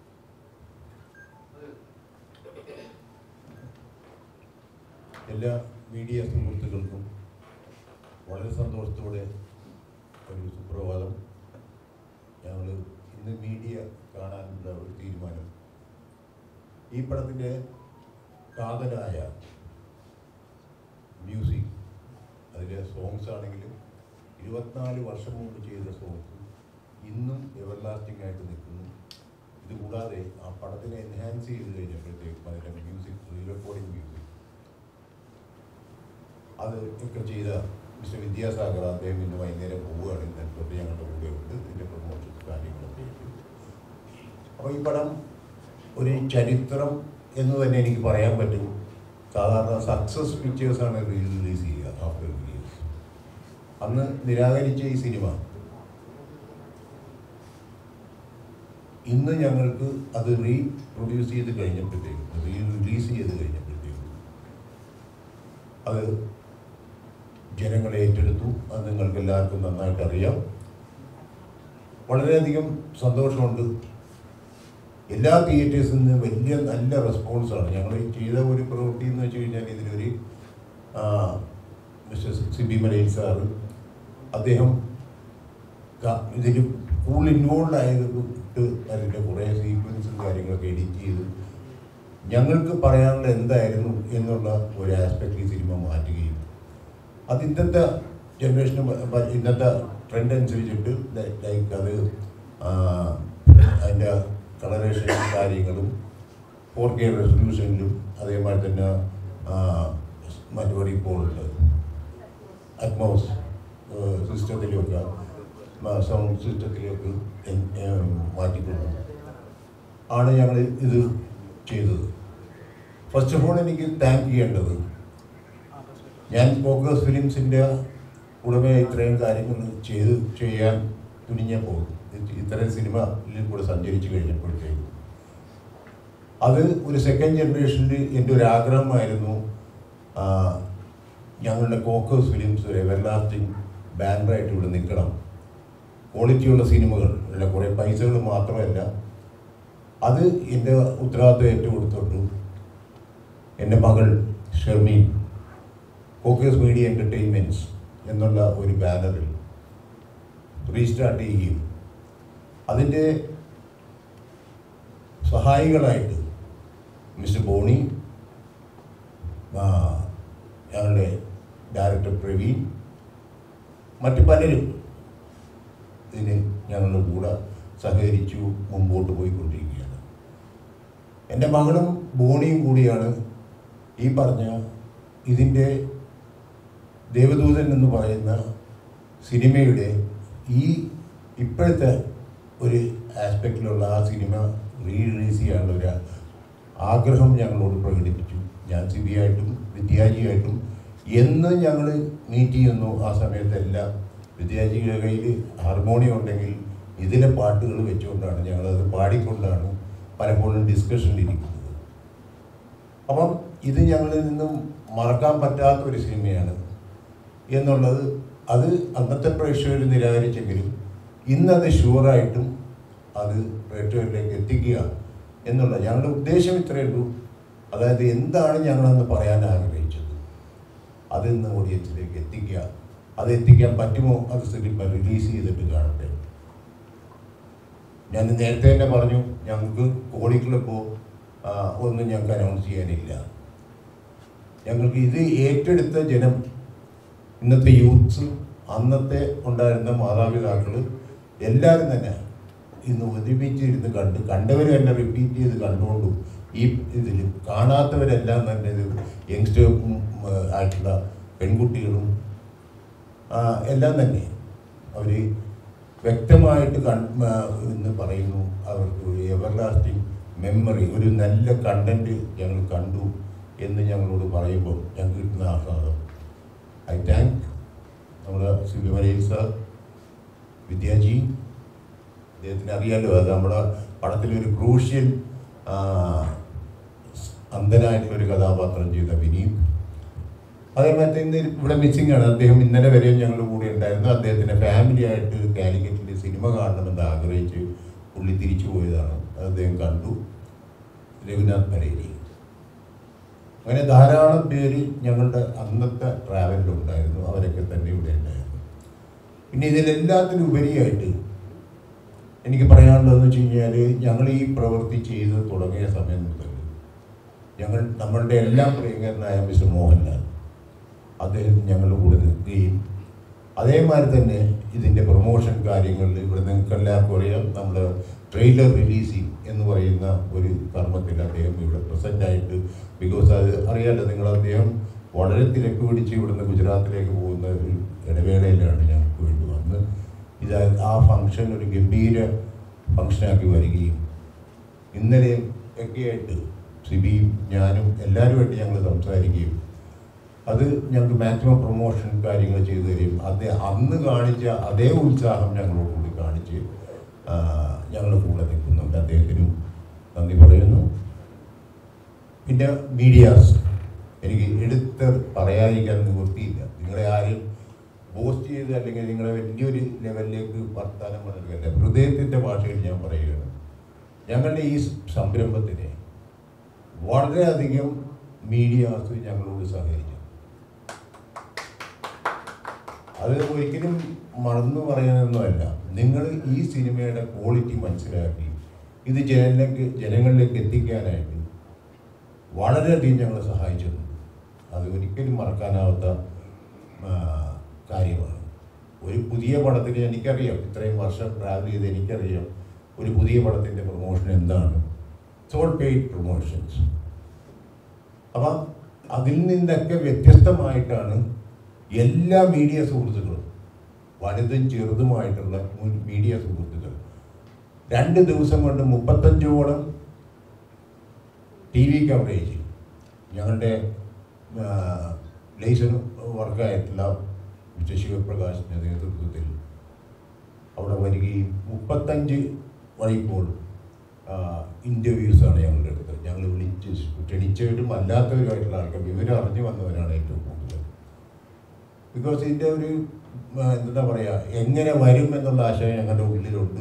C: അതെ
B: എല്ലാ മീഡിയ സുഹൃത്തുക്കൾക്കും വളരെ സന്തോഷത്തോടെ ഒരു സുപ്രഭാതം ഞങ്ങൾ ഇന്ന് മീഡിയ കാണാനുള്ള ഒരു തീരുമാനം ഈ പടത്തിൻ്റെ കാതലായ മ്യൂസിക് അതിലെ സോങ്സ് ആണെങ്കിലും ഇരുപത്തിനാല് വർഷം മുമ്പ് ചെയ്ത സോങ്സ് ഇന്നും എവർലാസ്റ്റിംഗ് ആയിട്ട് നിൽക്കുന്നു ഇതുകൂടാതെ ആ പടത്തിനെ എൻഹാൻസ് ചെയ്ത് കഴിഞ്ഞപ്പോഴത്തേക്കും അതിൻ്റെ മ്യൂസിക് റീ റെക്കോർഡിംഗ് മ്യൂസിക് അത് ഒക്കെ ചെയ്ത മിസ്റ്റർ വിദ്യാസാഗർ അദ്ദേഹം ഇന്ന് വൈകുന്നേരം പോവുകയാണ് നെറ്റ്വർക്ക് ഞങ്ങളുടെ കൂടെ ഉണ്ട് ഇതിൻ്റെ പ്രൊമോഷൻസ് കാര്യങ്ങളൊക്കെ ഉണ്ട് അപ്പോൾ ഈ പടം ഒരു ചരിത്രം എന്ന് തന്നെ എനിക്ക് പറയാൻ പറ്റും സാധാരണ സക്സസ് പിക്ചേഴ്സാണ് റിലീസ് ചെയ്യുക ആഫ്റ്റർ റിലീസ് അന്ന് നിരാകരിച്ച ഈ സിനിമ ഇന്ന് ഞങ്ങൾക്ക് അത് റീ പ്രൊഡ്യൂസ് ചെയ്ത് കഴിഞ്ഞപ്പോഴത്തേക്കും റീ റിലീസ് ചെയ്ത് കഴിഞ്ഞപ്പോഴത്തേക്കും അത് ജനങ്ങളെ ഏറ്റെടുത്തു അത് നിങ്ങൾക്ക് എല്ലാവർക്കും നന്നായിട്ട് അറിയാം വളരെയധികം സന്തോഷമുണ്ട് എല്ലാ തിയേറ്റേഴ്സിൽ നിന്ന് വലിയ നല്ല റെസ്പോൺസാണ് ഞങ്ങൾ ഈ ചെയ്ത ഒരു പ്രവൃത്തി എന്ന് വെച്ച് കഴിഞ്ഞാൽ ഇതിലൊരു ആ, മിസ്റ്റർ സിബി മലയിൽ സാറ് അദ്ദേഹം ക- ഇതിൽ കൂടുതൽ ഇൻവോൾവ് ആയതിട്ട് അതിൻ്റെ കുറേ സീക്വൻസും കാര്യങ്ങളൊക്കെ എഡിറ്റ് ചെയ്ത് ഞങ്ങൾക്ക് പറയാനുള്ള എന്തായിരുന്നു എന്നുള്ള ഒരു ആസ്പെക്ട് ഈ സിനിമ മാറ്റുകയും അത് ഇന്നത്തെ ജനറേഷന് ഇന്നത്തെ ട്രെൻഡ് അനുസരിച്ചിട്ട് ലൈക്ക് അത് ആ, അതിൻ്റെ കളറേഷനും കാര്യങ്ങളും ഫോർ കെ റെസൊല്യൂഷനിലും അതേമാതിരി തന്നെ ആ, മറ്റുപടി ഇപ്പോൾ അറ്റ്മോസ് സിസ്റ്റത്തിലൊക്കെ സൗണ്ട് സിസ്റ്റത്തിലേക്ക് എൻ- ഏം, മാറ്റിക്കൊണ്ടു ആണ് ഞങ്ങൾ ഇത് ചെയ്തത് ഫസ്റ്റ് ഓഫ് ഓൾ എനിക്ക് താങ്ക് ചെയ്യേണ്ടത് ഞാൻ ഫോക്കസ് ഫിലിംസിൻ്റെ ഉടമയെ ഇത്രയും കാര്യങ്ങൾ ചെയ്ത് ചെയ്യാൻ തുനിഞ്ഞപ്പോൾ ഇത് ഇത്തരം സിനിമയിൽ കൂടെ സഞ്ചരിച്ചു കഴിഞ്ഞപ്പോഴത്തേക്കും അത് ഒരു സെക്കൻഡ് ജനറേഷനിൽ എൻ്റെ ഒരു ആഗ്രഹമായിരുന്നു ആ, ഞങ്ങളുടെ കോക്കസ് ഫിലിംസ് ഒരു എവർലാസ്റ്റിംഗ് ബാനറായിട്ട് ഇവിടെ നിൽക്കണം ക്വാളിറ്റിയുള്ള സിനിമകൾ അല്ല കുറേ പൈസകൾ മാത്രമല്ല അത് എൻ്റെ ഉത്തരവാദിത്വം ഏറ്റെടുത്തിട്ടു എൻ്റെ മകൾ ഷെർമീൻ ഫോക്കസ് മീഡിയ എൻ്റർടൈൻമെൻറ്റ്സ് എന്നുള്ള ഒരു ബാനറിൽ റീസ്റ്റാർട്ട് ചെയ്യുകയും അതിൻ്റെ സഹായികളായിട്ട് മിസ്റ്റർ ബോണി ആ, ഞങ്ങളുടെ ഡയറക്ടർ പ്രവീൺ മറ്റു പലരും ഇതിന് ഞങ്ങളുടെ കൂടെ സഹകരിച്ചു മുമ്പോട്ട് പോയിക്കൊണ്ടിരിക്കുകയാണ് എൻ്റെ മകളും ബോണിയും കൂടിയാണ് ഈ പറഞ്ഞ ഇതിൻ്റെ ദേവദൂതൻ എന്ന് പറയുന്ന സിനിമയുടെ ഈ ഇപ്പോഴത്തെ ഒരു ആസ്പെക്റ്റിലുള്ള ആ സിനിമ റീ റിലീസ് ചെയ്യാനുള്ള ഒരു ആഗ്രഹം ഞങ്ങളോട് പ്രകടിപ്പിച്ചു ഞാൻ സിബിയായിട്ടും വിദ്യാജിയായിട്ടും എന്ന് ഞങ്ങൾ മീറ്റ് ചെയ്യുന്നു ആ സമയത്തെല്ലാം വിദ്യാജിയുടെ കയ്യിൽ ഹാർമോണിയം ഉണ്ടെങ്കിൽ ഇതിലെ പാട്ടുകൾ വെച്ചുകൊണ്ടാണ് ഞങ്ങളത് പാടിക്കൊണ്ടാണ് പലപ്പോഴും ഡിസ്കഷനിലിരിക്കുന്നത് അപ്പം ഇത് ഞങ്ങളിൽ നിന്നും മറക്കാൻ പറ്റാത്ത ഒരു സിനിമയാണ് എന്നുള്ളത് അത് അന്നത്തെ പ്രേക്ഷകർ നിരാകരിച്ചെങ്കിലും ഇന്നത് ഷുവറായിട്ടും അത് പ്രേക്ഷകരിലേക്ക് എത്തിക്കുക എന്നുള്ള ഞങ്ങളുടെ ഉദ്ദേശം ഇത്രയേ ഉള്ളൂ അതായത് എന്താണ് ഞങ്ങളന്ന് പറയാൻ ആഗ്രഹിച്ചത് അത് ഇന്ന് ഓഡിയൻസിലേക്ക് എത്തിക്കുക അത് എത്തിക്കാൻ പറ്റുമോ അത് സിനിമ റിലീസ് ചെയ്തിട്ട് കാണട്ടെ ഞാൻ നേരത്തെ തന്നെ പറഞ്ഞു ഞങ്ങൾക്ക് കോടിക്കളിപ്പോൾ ഒന്നും ഞങ്ങൾക്ക് അനൗൺസ് ചെയ്യാനില്ല ഞങ്ങൾക്ക് ഇത് ഏറ്റെടുത്ത ജനം ഇന്നത്തെ യൂത്ത്സ് അന്നത്തെ ഉണ്ടായിരുന്ന മാതാപിതാക്കൾ എല്ലാവരും തന്നെ ഇന്ന് ഒരുമിച്ചിരുന്ന് കണ്ട് കണ്ടവരും എന്നെ റിപ്പീറ്റ് ചെയ്ത് കണ്ടുകൊണ്ടും ഈ ഇതിൽ കാണാത്തവരെല്ലാം തന്നെ ഇത് യങ്സ്റ്റർ ആയിട്ടുള്ള പെൺകുട്ടികളും ആ, എല്ലാം തന്നെ അവർ വ്യക്തമായിട്ട് കൺ ആ, എന്ന് പറയുന്നു അവർക്ക് ഒരു എവർലാസ്റ്റിംഗ് മെമ്മറി ഒരു നല്ല കണ്ടന്റ് ഞങ്ങൾ കണ്ടു എന്ന് ഞങ്ങളോട് പറയുമ്പോൾ ഞങ്ങൾക്ക് കിട്ടുന്ന ആഹ്ലാദം ഐ താങ്ക് നമ്മുടെ സിബിമലയിൽ സാർ വിദ്യാജി അദ്ദേഹത്തിന് അറിയാലോ അത് നമ്മുടെ പടത്തിലൊരു ക്രൂഷ്യൽ അന്ധനായിട്ടുള്ള ഒരു കഥാപാത്രം ചെയ്ത വിനീത് അതേമാതിരി ഇന്ന് ഇവിടെ മിസ്സിംഗ് ആണ് അദ്ദേഹം ഇന്നലെ വരെയും ഞങ്ങളുടെ കൂടെ ഉണ്ടായിരുന്നു അദ്ദേഹത്തിൻ്റെ ഫാമിലി ആയിട്ട് കാലിക്കറ്റിൽ സിനിമ കാണണമെന്ന് ആഗ്രഹിച്ച് പുള്ളി തിരിച്ചു പോയതാണ് അത് അദ്ദേഹം കണ്ടു രഘുനാഥ് പരേരി അങ്ങനെ ധാരാളം പേര് ഞങ്ങളുടെ അന്നത്തെ ട്രാവലിലുണ്ടായിരുന്നു അവരൊക്കെ തന്നെ ഇവിടെ ഉണ്ടായിരുന്നു പിന്നെ ഇതിലെല്ലാത്തിനും ഉപരിയായിട്ട് എനിക്ക് പറയാനുള്ളതെന്ന് വെച്ച് കഴിഞ്ഞാൽ ഞങ്ങൾ ഈ പ്രവൃത്തി ചെയ്ത് തുടങ്ങിയ സമയം മുതൽ ഞങ്ങൾ നമ്മളുടെ എല്ലാം പ്രിയങ്കരനായ മിസ്റ്റർ മോഹൻലാൽ അദ്ദേഹം ഞങ്ങളുടെ കൂടെ നിൽക്കുകയും അതേമാതിരി തന്നെ ഇതിൻ്റെ പ്രൊമോഷൻ കാര്യങ്ങളിൽ ഇവിടെ നിങ്ങൾക്ക് എല്ലാവർക്കും അറിയാം നമ്മുടെ ട്രെയിലർ റിലീസിങ് എന്ന് പറയുന്ന ഒരു കർമ്മത്തിൽ അദ്ദേഹം ഇവിടെ പ്രസൻ്റ് ആയിട്ട് ബിക്കോസ് അത് അറിയാലോ നിങ്ങൾ അദ്ദേഹം വളരെ തിരക്ക് പിടിച്ച് ഇവിടുന്ന് ഗുജറാത്തിലേക്ക് പോകുന്ന ഒരു ഇടവേളയിലാണ് ഞങ്ങൾക്ക് വേണ്ടി വന്ന് ഇത് ആ ഫംഗ്ഷൻ ഒരു ഗംഭീര ഫംഗ്ഷനാക്കി വരികയും ഇന്നലെയും ഒക്കെയായിട്ട് സിബിയും ഞാനും എല്ലാവരുമായിട്ട് ഞങ്ങൾ സംസാരിക്കുകയും അത് ഞങ്ങൾക്ക് മാക്സിമം പ്രൊമോഷൻ കാര്യങ്ങൾ ചെയ്തു തരും അത് അന്ന് കാണിച്ച അതേ ഉത്സാഹം ഞങ്ങളോട് കൂടി കാണിച്ച് ഞങ്ങൾ കൂടെ നിൽക്കുന്നുണ്ട് അദ്ദേഹത്തിനും നന്ദി പറയുന്നു പിന്നെ മീഡിയാസ് എനിക്ക് എടുത്ത് പറയാതിരിക്കാൻ നിവൃത്തിയില്ല നിങ്ങളെ ആരും പോസ്റ്റ് ചെയ്ത് അല്ലെങ്കിൽ നിങ്ങളെ വലിയൊരു ലെവലിലേക്ക് വർത്താനം പറയുകയല്ല ഹൃദയത്തിൻ്റെ ഭാഷയിൽ ഞാൻ പറയുകയാണ് ഞങ്ങളുടെ ഈ സംരംഭത്തിനെ വളരെയധികം മീഡിയാസ് ഞങ്ങളോട് സഹകരിച്ചു അത് ഒരിക്കലും മറന്നു പറയാനൊന്നുമല്ല നിങ്ങൾ ഈ സിനിമയുടെ ക്വാളിറ്റി മനസ്സിലാക്കി ഇത് ജനങ്ങളിലേക്ക് ജനങ്ങളിലേക്ക് എത്തിക്കാനായിട്ട് വളരെയധികം ഞങ്ങളെ സഹായിച്ചിട്ടുണ്ട് അത് ഒരിക്കലും മറക്കാനാവാത്ത ആ, കാര്യമാണ് ഒരു പുതിയ പടത്തിന് എനിക്കറിയാം ഇത്രയും വർഷം ട്രാവൽ ചെയ്ത് എനിക്കറിയാം ഒരു പുതിയ പടത്തിൻ്റെ പ്രൊമോഷൻ എന്താണ് സോൾ പെയ്ഡ് പ്രൊമോഷൻസ് അപ്പം അതിൽ നിന്നൊക്കെ വ്യത്യസ്തമായിട്ടാണ് എല്ലാ മീഡിയ സുഹൃത്തുക്കളും വലുതും ചെറുതുമായിട്ടുള്ള മു- മീഡിയ സുഹൃത്തുക്കൾ രണ്ട് ദിവസം കൊണ്ട് മുപ്പത്തഞ്ചോളം ടി വി കവറേജ് ഞങ്ങളുടെ ലൈസൺ വർക്കായിട്ടുള്ള മിസ്റ്റർ ശിവപ്രകാശിൻ്റെ നേതൃത്വത്തിൽ അവിടെ വരികയും മുപ്പത്തഞ്ച് മണിക്കൂർ ഇൻ്റർവ്യൂസാണ് ഞങ്ങളുടെ അടുത്ത് ഞങ്ങൾ വിളിച്ച് ക്ഷണിച്ചവരും അല്ലാത്തവരുമായിട്ടുള്ള ആൾക്കാർ വിവരം അറിഞ്ഞു വന്നവരാണ് ഏറ്റവും കൂടുതൽ ബിക്കോസ് ഇതിൻ്റെ ഒരു ആ, എന്താ പറയുക എങ്ങനെ വരും എന്നുള്ള ആശയം ഞങ്ങളുടെ ഉള്ളിലുണ്ട്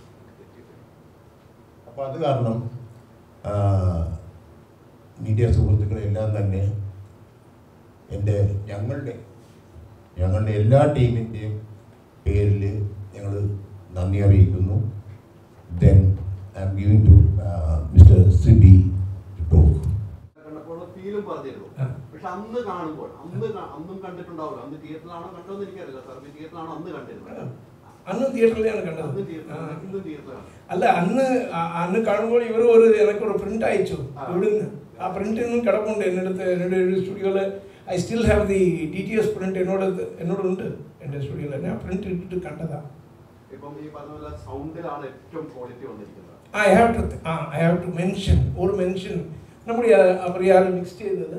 B: അപ്പോൾ അത് കാരണം ആ, മീഡിയ സുഹൃത്തുക്കളെല്ലാം തന്നെ എൻ്റെ ഞങ്ങളുടെ ഞങ്ങളുടെ എല്ലാ ടീമിൻ്റെയും പേരിൽ ഞങ്ങൾ നന്ദി അറിയിക്കുന്നു then I M giving to mister Sibi talk
C: കണ്ടപ്പോൾ ഫീലും പറഞ്ഞിരുന്നു
D: ആ.
C: പക്ഷെ അന്ന് കാണുമ്പോൾ അന്ന് കാ- അന്നും കണ്ടിട്ടുണ്ടാവില്ല അന്ന് തിയേറ്ററിലാണോ കണ്ടോന്ന് എനിക്കറിയില്ല സാർ തിയേറ്ററിലാണോ അന്ന് കണ്ടിരുന്നത്
D: അന്ന് തിയേറ്ററിലാണ് കണ്ടത്
C: അന്ന്
D: ആ.
C: തിയേറ്ററിലാണ് ഇന്നും തിയേറ്ററിലാണ്
D: അല്ല അന്ന് ആ- അന്ന് കാണുമ്പോൾ ഇവർ ഒരു എനിക്കൊരു പ്രിന്റ് അയച്ചു
C: ആ.
D: ഇവിടുന്ന് ആ പ്രിന്റ് ഇന്നും കിടപ്പുണ്ട് എന്നടുത്ത് എന്നോട് ഒരു സ്റ്റുഡിയോയിൽ I still have the D T S print എന്നോട് എന്നോടുണ്ട് എൻ്റെ സ്റ്റുഡിയോയിൽ ഞാൻ പ്രിന്റ് ഇട്ടിട്ട് കണ്ടതാ
C: ഇപ്പം ഈ പറഞ്ഞ പോലെ സൗണ്ടിലാണ് ഏറ്റവും ക്വാളിറ്റി വന്നിരിക്കുന്നത്
D: I have to ah I have to mention ഒരു മെൻഷൻ നമ്മുടെ അവർ ആരും മിക്സ് ചെയ്തത്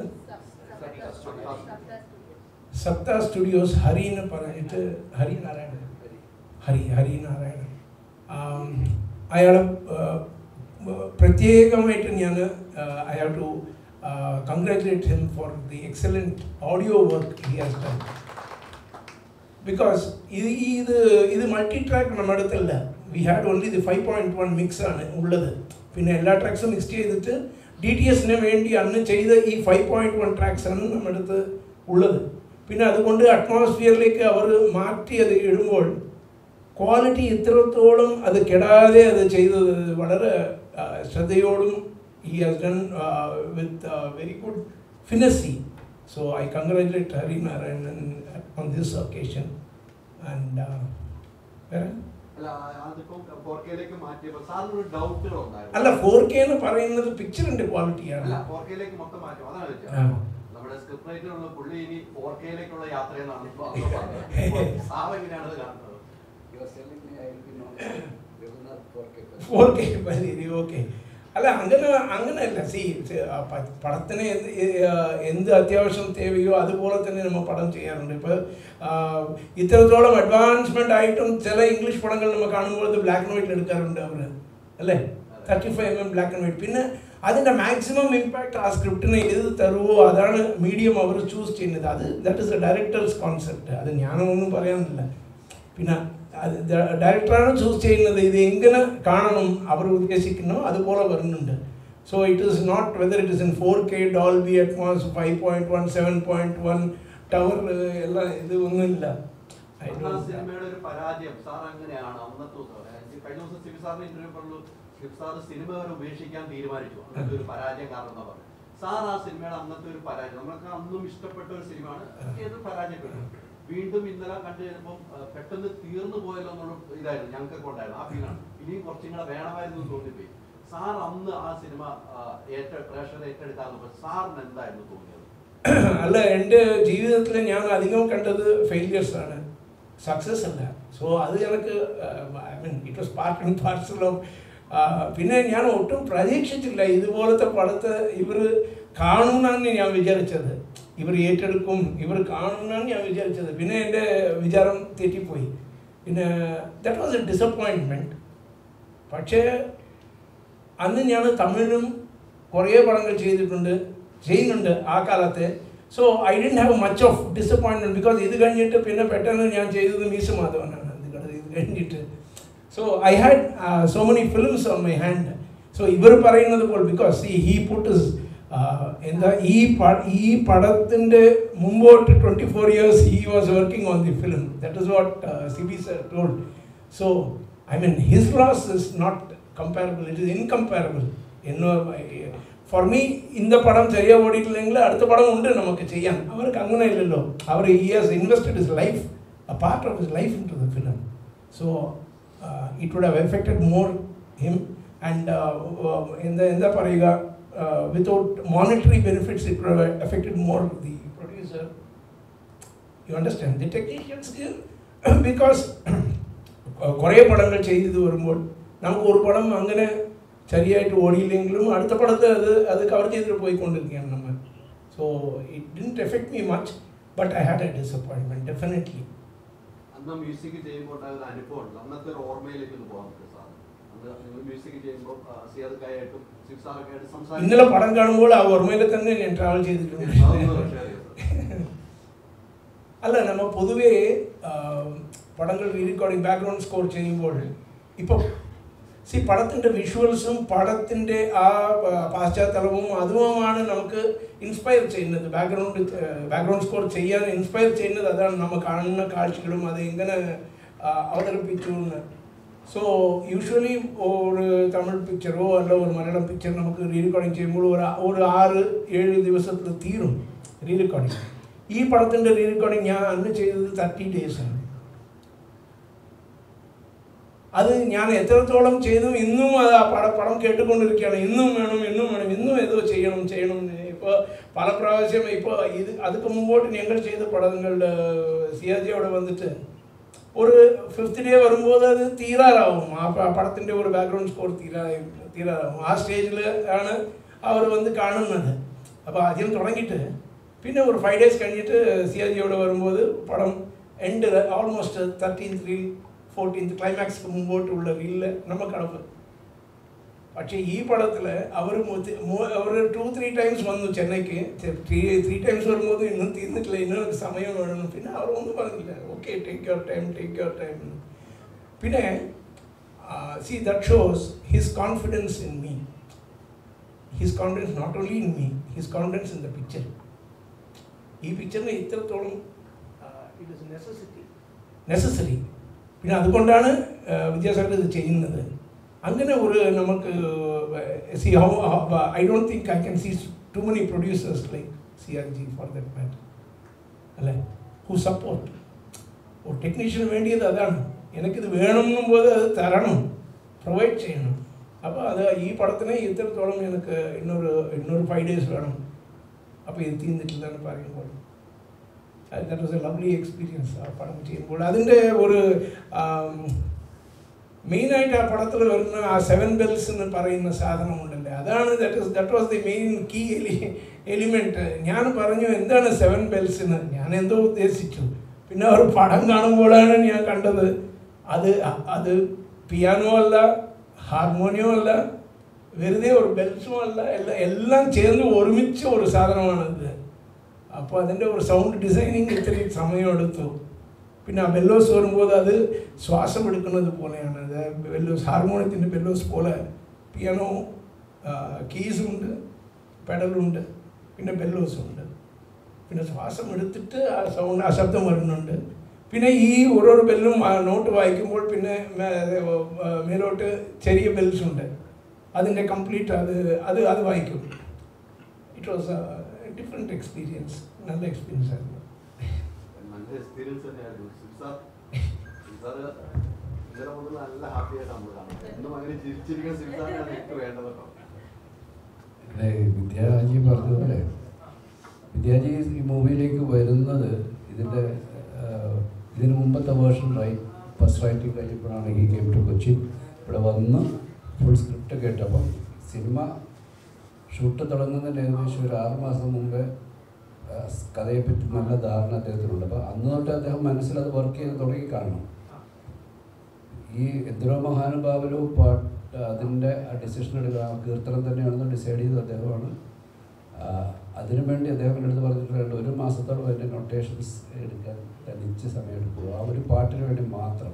D: സപ്ത സ്റ്റുഡിയോസ് ഹരി എന്ന് പറഞ്ഞിട്ട് ഹരി നാരായണൻ ഹരി ഹരി നാരായണൻ അയാൾ പ്രത്യേകമായിട്ട് ഞാൻ I have to congratulate him for the excellent audio work he has done because ഇത് ഈ ഇത് ഇത് മൾട്ടി ട്രാക്ക് നമ്മുടെ അടുത്തല്ല we had only the five point one mix ആണ് ഉള്ളത് പിന്നെ എല്ലാ ട്രാക്സും മിക്സ് ചെയ്തിട്ട് ഡി ടി എസിന് വേണ്ടി അന്ന് ചെയ്ത ഈ ഫൈവ് പോയിന്റ് വൺ ട്രാക്സ് ആണ് നമ്മുടെ അടുത്ത് ഉള്ളത് പിന്നെ അതുകൊണ്ട് അറ്റ്മോസ്ഫിയറിലേക്ക് അവർ മാറ്റി അത് ഇടുമ്പോൾ ക്വാളിറ്റി ഇത്രത്തോളം അത് കെടാതെ അത് ചെയ്തത് വളരെ ആ, ശ്രദ്ധയോടും he has done with very good finesse so I congratulate Hari Narayanan on this occasion and വേറെ
C: അല്ല ആ- അതിപ്പം ഫോർ കെയിലേക്ക് മാറ്റിയപ്പോൾ സാറിന് ഒരു ഡൗട്ടുകൾ ഉണ്ടായിരുന്നു
D: അല്ല ഫോർ കെ എന്ന് പറയുന്നത് പിക്ചറിന്റെ ക്വാളിറ്റിയാണ്
C: അല്ല ഫോർ കെയിലേക്ക് മൊത്തം മാറ്റും അതാണ് ചോദിച്ചത്
D: ആ.
C: നമ്മുടെ സ്ക്രിപ്റ്റ് റൈറ്ററുള്ള പുള്ളി ഇനി ഫോർ കെയിലേക്കുള്ള യാത്രയെന്നാണ് ഇപ്പൊ അന്ന് പറഞ്ഞത്. അപ്പോൾ സാർ എങ്ങനെയാണ് അത് കാണുന്നത്
A: You are telling me I will be known as Raghunath 4K.
D: Four K ശരി ഓക്കെ അല്ല അങ്ങനെ അങ്ങനെയല്ല സി പടത്തിന് എന്ത് ഏ- എന്ത് അത്യാവശ്യം തേവയോ അതുപോലെ തന്നെ നമ്മൾ പടം ചെയ്യാറുണ്ട് ഇപ്പോൾ ഇത്രത്തോളം അഡ്വാൻസ്മെൻ്റ് ആയിട്ടും ചില ഇംഗ്ലീഷ് പടങ്ങൾ നമ്മൾ കാണുമ്പോൾ അത് ബ്ലാക്ക് ആൻഡ് വൈറ്റിൽ എടുക്കാറുണ്ട് അവർ അല്ലേ thirty five M M black and white പിന്നെ അതിൻ്റെ മാക്സിമം ഇമ്പാക്റ്റ് ആ സ്ക്രിപ്റ്റിന് ഏത് തരുമോ അതാണ് മീഡിയം അവർ ചൂസ് ചെയ്യുന്നത് അത് that is a director's concept അത് ഞാനൊന്നും പറയാനില്ല പിന്നെ അത് ഡയറക്ടറാണ് ചൂസ് ചെയ്യുന്നത് ഇത് എങ്ങനെ കാണണം അവർ ഉദ്ദേശിക്കുന്നോ അതുപോലെ വരുന്നുണ്ട് so it is not whether it is in four K Dolby Atmos five point one seven point one tower എല്ലാം ഇത് ഒന്നുമില്ല I
C: അന്ന് ആ
D: don't-
C: സിനിമയുടെ ഒരു പരാജയം സാർ അങ്ങനെയാണ് അന്നത്തെ ദിവസം അതായത് കഴിഞ്ഞ ദിവസം സിബി സാറിന് ഇന്റർവ്യൂ പറഞ്ഞു സിബി സാർ സിനിമ വരെ ഉപേക്ഷിക്കാൻ തീരുമാനിച്ചു അന്നത്തെ ഒരു പരാജയം കാരണം എന്നാ പറഞ്ഞു സാർ ആ സിനിമയുടെ അന്നത്തെ ഒരു പരാജയം നമ്മൾക്ക് അന്നും ഇഷ്ടപ്പെട്ട ഒരു സിനിമയാണ് ഏത് പരാജയപ്പെട്ടു വീണ്ടും ഇന്നലെ കണ്ടു കഴിഞ്ഞപ്പോൾ ആ, പെട്ടെന്ന് തീർന്നു പോയല്ലോ എന്നുള്ള ഇതായിരുന്നു ഞങ്ങൾക്കൊക്കെ ഉണ്ടായിരുന്നു ആ ഫീലാണ് ഇനിയും കുറച്ചും കൂടെ വേണമായിരുന്നു എന്ന് തോന്നിപ്പോയി സാർ അന്ന് ആ സിനിമ ആ, ഏറ്റ പ്രേക്ഷകർ ഏറ്റെടുക്കാൻ സാറിന് എന്തായിരുന്നു തോന്നിയത്
D: അല്ല എൻ്റെ ജീവിതത്തിൽ ഞാൻ അധികം കണ്ടത് ഫെയിലിയേഴ്സ് ആണ് സക്സസ് അല്ല സോ അത് എനിക്ക് I mean it was part and parcel of പിന്നെ ഞാൻ ഒട്ടും പ്രതീക്ഷിച്ചില്ല ഇതുപോലത്തെ പടത്തെ ഇവർ കാണുമെന്നാണ് ഞാൻ വിചാരിച്ചത് ഇവർ ഏറ്റെടുക്കും ഇവർ കാണുമെന്നാണ് ഞാൻ വിചാരിച്ചത് പിന്നെ എൻ്റെ വിചാരം തെറ്റിപ്പോയി പിന്നെ ദാറ്റ് വാസ് എ ഡിസപ്പോയിൻമെൻറ്റ് പക്ഷേ അന്ന് ഞാൻ തമിഴിലും കുറേ പടങ്ങൾ ചെയ്തിട്ടുണ്ട് ചെയ്യുന്നുണ്ട് ആ കാലത്തെ so I'd have much of disappointment because ഇത് കഴിഞ്ഞിട്ട് പിന്നെ പെട്ടെന്ന് ഞാൻ ചെയ്തത് മീശ മാധവനാണ് ഇത് കഴിഞ്ഞ് ഇത് കഴിഞ്ഞിട്ട് so I had so many films on my hand so ഇവർ പറയുന്നത് പോലെ ബിക്കോസ് ഈ ഹീ പുട്ട് എന്താ ഈ പ ഈ പടത്തിൻ്റെ മുമ്പോട്ട് twenty four years he was working on the film that is what C B sir told so I mean his loss is not comparable it is incomparable എന്നോ ഫോർ മീ இந்த പടം ശരിയാ ഓടിയിട്ടില്ലെങ്കിൽ അടുത്ത പടം ഉണ്ട് നമുക്ക് ചെയ്യാൻ അവർക്ക് അങ്ങനെ ഇല്ലല്ലോ അവർ he has invested his life a part of his life into the film so it would have affected more him and എന്താ എന്താ പറയുക without monetary benefits it would affected more the producer you understand the technicians because കുറേ പടങ്ങൾ ചെയ്തു വരുമ്പോൾ നമുക്ക് ഒരു പടം അങ്ങനെ ശരിയായിട്ട് ഓടിയില്ലെങ്കിലും അടുത്ത പടത്തിൽ അത് അത് കവർ ചെയ്തിട്ട് പോയിക്കൊണ്ടിരിക്കുകയാണ് നമ്മൾ so it didn't affect me much but I had a disappointment definitely
C: അന്ന് മ്യൂസിക് ചെയ്യുമ്പോൾ ഉണ്ടായ ഒരു അനുഭവം ഉണ്ട് അന്നത്തെ ഒരു ഓർമ്മയിലേക്ക് ഒന്ന് പോകാൻ പറ്റും സാർ അന്ന് നിങ്ങൾ മ്യൂസിക് ചെയ്യുമ്പോൾ സിയാദക്കായിട്ടും ശിവ് സാറൊക്കെ ആയിട്ട്
D: ഇന്നലെ പടം കാണുമ്പോൾ ആ ഓർമ്മയിൽ തന്നെ ഞാൻ ട്രാവൽ ചെയ്തിട്ടുണ്ട്
C: അതൊന്ന് share ചെയ്യോ സാർ?
D: അല്ല നമ്മ പൊതുവേ ആ, പടങ്ങൾ റീ റെക്കോർഡിംഗ് ബാക്ക്ഗ്രൗണ്ട് സ്കോർ ചെയ്യുമ്പോൾ ഇപ്പോൾ സി പടത്തിൻ്റെ വിഷ്വൽസും പടത്തിൻ്റെ ആ ആ, പാശ്ചാത്തലവും അതുമാണ് നമുക്ക് ഇൻസ്പയർ ചെയ്യുന്നത് ബാക്ക്ഗ്രൗണ്ട് ബാക്ക്ഗ്രൗണ്ട് സ്കോർ ചെയ്യാൻ ഇൻസ്പയർ ചെയ്യുന്നത് അതാണ് നമ്മൾ കാണുന്ന കാഴ്ചകളും അത് എങ്ങനെ ആ, അവതരിപ്പിച്ചു എന്ന് സോ യൂഷ്വലി ഒരു തമിഴ് പിക്ചറോ അല്ല ഒരു മലയാളം പിക്ചർ നമുക്ക് റീ റെക്കോർഡിങ് ചെയ്യുമ്പോൾ ഒരു ആ- ഒരു ആറ് ഏഴ് ദിവസത്തിൽ തീരും റീ റെക്കോർഡിങ് ഈ പടത്തിൻ്റെ റീ റെക്കോർഡിങ് ഞാൻ അന്ന് ചെയ്തത് തേർട്ടി ഡേയ്സാണ് അത് ഞാൻ എത്രത്തോളം ചെയ്തു ഇന്നും അത് ആ പട പടം കേട്ടുകൊണ്ടിരിക്കുകയാണ് ഇന്നും വേണം ഇന്നും വേണം ഇന്നും ഏതോ ചെയ്യണം ചെയ്യണം ഇപ്പോൾ പല പ്രാവശ്യം ഇപ്പോൾ ഇത് അതുക്ക് മുമ്പോട്ട് ഞങ്ങൾ ചെയ്ത പടങ്ങളുടെ സിയാജിയോടെ വന്നിട്ട് ഒരു ഫിഫ്ത്ത് ഡേ വരുമ്പോൾ അത് തീരാറാവും ആ പ- പടത്തിൻ്റെ ഒരു ബാക്ക്ഗ്രൗണ്ട് സ്കോർ തീരാ തീരാറാവും ആ സ്റ്റേജിൽ ആണ് അവർ വന്ന് കാണുന്നത് അപ്പോൾ ആദ്യം തുടങ്ങിയിട്ട് പിന്നെ ഒരു ഫൈവ് ഡേയ്സ് കഴിഞ്ഞിട്ട് സിയാജിയോടെ വരുമ്പോൾ പടം end almost thirteenth reel fourteenth climax മുമ്പോട്ടുള്ള റീലിൽ നമ്മൾ കിടപ്പ് പക്ഷേ ഈ പടത്തിൽ അവർ അവർ ടു ത്രീ ടൈംസ് വന്നു ചെന്നൈക്ക് ത്രീ ത്രീ ടൈംസ് വരുമ്പോൾ ഇന്നും തീർന്നിട്ടില്ല ഇന്നും സമയം വേണം പിന്നെ അവർ ഒന്നും പറഞ്ഞില്ല okay take your time take your time പിന്നെ see that shows his confidence in me his confidence not only in me his confidence in the picture ഈ പിക്ചറിന് ഇത്രത്തോളം ഇറ്റ് ഇസ് നെസസിറ്റി നെസസറി പിന്നെ അതുകൊണ്ടാണ് വിദ്യാസാഗർ ഇത് ചെയ്യുന്നത് അങ്ങനെ ഒരു നമുക്ക് see how I don't think I can see too many producers like C R G for that matter അല്ലേ ഹു സപ്പോർട്ട് ഒരു ടെക്നീഷ്യന് വേണ്ടിയത് അതാണ് എനിക്കിത് വേണമെന്നും പോലെ അത് തരണം പ്രൊവൈഡ് ചെയ്യണം അപ്പോൾ അത് ഈ പടത്തിന് ഇത്രത്തോളം എനിക്ക് ഇന്നൊരു ഇന്നൊരു ഫൈവ് ഡേയ്സ് വേണം അപ്പോൾ ഇത് തീർന്നിട്ടില്ലെന്ന് പറയുമ്പോൾ that was a lovely experience ആ പടം ചെയ്യുമ്പോൾ അതിൻ്റെ ഒരു മെയിനായിട്ട് ആ പടത്തിൽ വരുന്ന ആ സെവൻ ബെൽസ് എന്ന് പറയുന്ന സാധനമുണ്ടല്ലേ അതാണ് that is that was the main key ele element ഞാൻ പറഞ്ഞു എന്താണ് സെവൻ ബെൽസ് എന്ന് ഞാൻ എന്തോ ഉദ്ദേശിച്ചു പിന്നെ ഒരു പടം കാണുമ്പോഴാണ് ഞാൻ കണ്ടത് അത് അത് പിയാനോ അല്ല ഹാർമോണിയം അല്ല വെറുതെ ഒരു ബെൽസും അല്ല എല്ലാം എല്ലാം ചേർന്ന് ഒരുമിച്ച് ഒരു സാധനമാണിത് അപ്പോൾ അതിൻ്റെ ഒരു സൗണ്ട് ഡിസൈനിങ് ഇത്രയും സമയമെടുത്തു പിന്നെ ആ ബെല്ലോസ് വരുമ്പോൾ അത് ശ്വാസം എടുക്കുന്നത് പോലെയാണ് അത് ബെല്ലോസ് ഹാർമോണിയത്തിൻ്റെ ബെല്ലോസ് പോലെ പിയാനോ കീസും ഉണ്ട് പെഡലുണ്ട് പിന്നെ ബെല്ലോസും ഉണ്ട് പിന്നെ ശ്വാസം എടുത്തിട്ട് ആ സൗണ്ട് ആ ശബ്ദം വരുന്നുണ്ട് പിന്നെ ഈ ഓരോരോ ബെല്ലും ആ നോട്ട് വായിക്കുമ്പോൾ പിന്നെ മേ- മേലോട്ട് ചെറിയ ബെൽസ് ഉണ്ട് അതിൻ്റെ കംപ്ലീറ്റ് അത് അത് അത് വായിക്കും ഇറ്റ് വാസ് ഡിഫറെൻറ്റ് എക്സ്പീരിയൻസ് നല്ല എക്സ്പീരിയൻസ് ആയിരുന്നു
C: നല്ല എക്സ്പീരിയൻസ് തന്നെയായിരുന്നു ശിവ് സാർ ശിവ് സാറ് ഇന്നലെ മുതൽ നല്ല ഹാപ്പി ആയിട്ട് നമ്മൾ കാണുന്നത് എന്നും അങ്ങനെ ചിരിച്ചിരിക്കുന്ന ശിവ് സാറിനാണ് എനിക്ക് വേണ്ടത് കേട്ടോ
A: അല്ലേ വിദ്യാജി പറഞ്ഞതുപോലെ വിദ്യാജി ഈ മൂവിയിലേക്ക് വരുന്നത് ഇതിൻ്റെ ഇതിന് മുമ്പത്തെ വേർഷൻ റൈറ്റ് ഫസ്റ്റ് റൈറ്റിംഗ് കഴിഞ്ഞപ്പോഴാണ് ഈ ഗെയിം ടു കൊച്ചി ഇവിടെ വന്ന് ഫുൾ സ്ക്രിപ്റ്റ് കേട്ടപ്പം സിനിമ ഷൂട്ട് തുടങ്ങുന്നതിന് ഏകദേശം ഒരു ആറ് മാസം മുമ്പേ ആ, കഥയെപ്പറ്റി നല്ല ധാരണ അദ്ദേഹത്തിനുണ്ട് അപ്പോൾ അന്ന് തൊട്ട് അദ്ദേഹം മനസ്സിലത് വർക്ക് ചെയ്ത് തുടങ്ങി കാണണം ഈ എന്തരോ മഹാനുഭാവനോ പാട്ട് അതിൻ്റെ ഡിസിഷൻ എടുക്കുക ആ കീർത്തനം തന്നെയാണെന്ന് ഡിസൈഡ് ചെയ്തത് അദ്ദേഹമാണ് ആ, അതിനു വേണ്ടി അദ്ദേഹം എൻ്റെ അടുത്ത് പറഞ്ഞിട്ടുണ്ട് ഒരു മാസത്തോളം അതിൻ്റെ നൊട്ടേഷൻസ് എടുക്കാൻ തനിച്ച് സമയം എടുക്കുക ആ ഒരു പാട്ടിന് വേണ്ടി മാത്രം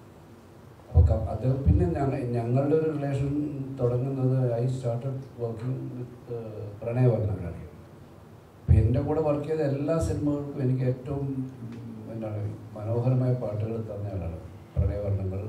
A: അപ്പോൾ ക- അത് പിന്നെ ഞങ്ങൾ ഞങ്ങളുടെ ഒരു റിലേഷൻ തുടങ്ങുന്നത് ഐ സ്റ്റാർട്ടഡ് വർക്കിംഗ് വിത്ത് പ്രണയവർണ്ണങ്ങളാണ് അപ്പോൾ എൻ്റെ കൂടെ വർക്ക് ചെയ്ത എല്ലാ സിനിമകൾക്കും എനിക്ക് ഏറ്റവും ഉം, എന്താണ് മനോഹരമായ പാട്ടുകൾ തന്നയാളാണ് പ്രണയവർണ്ണങ്ങൾ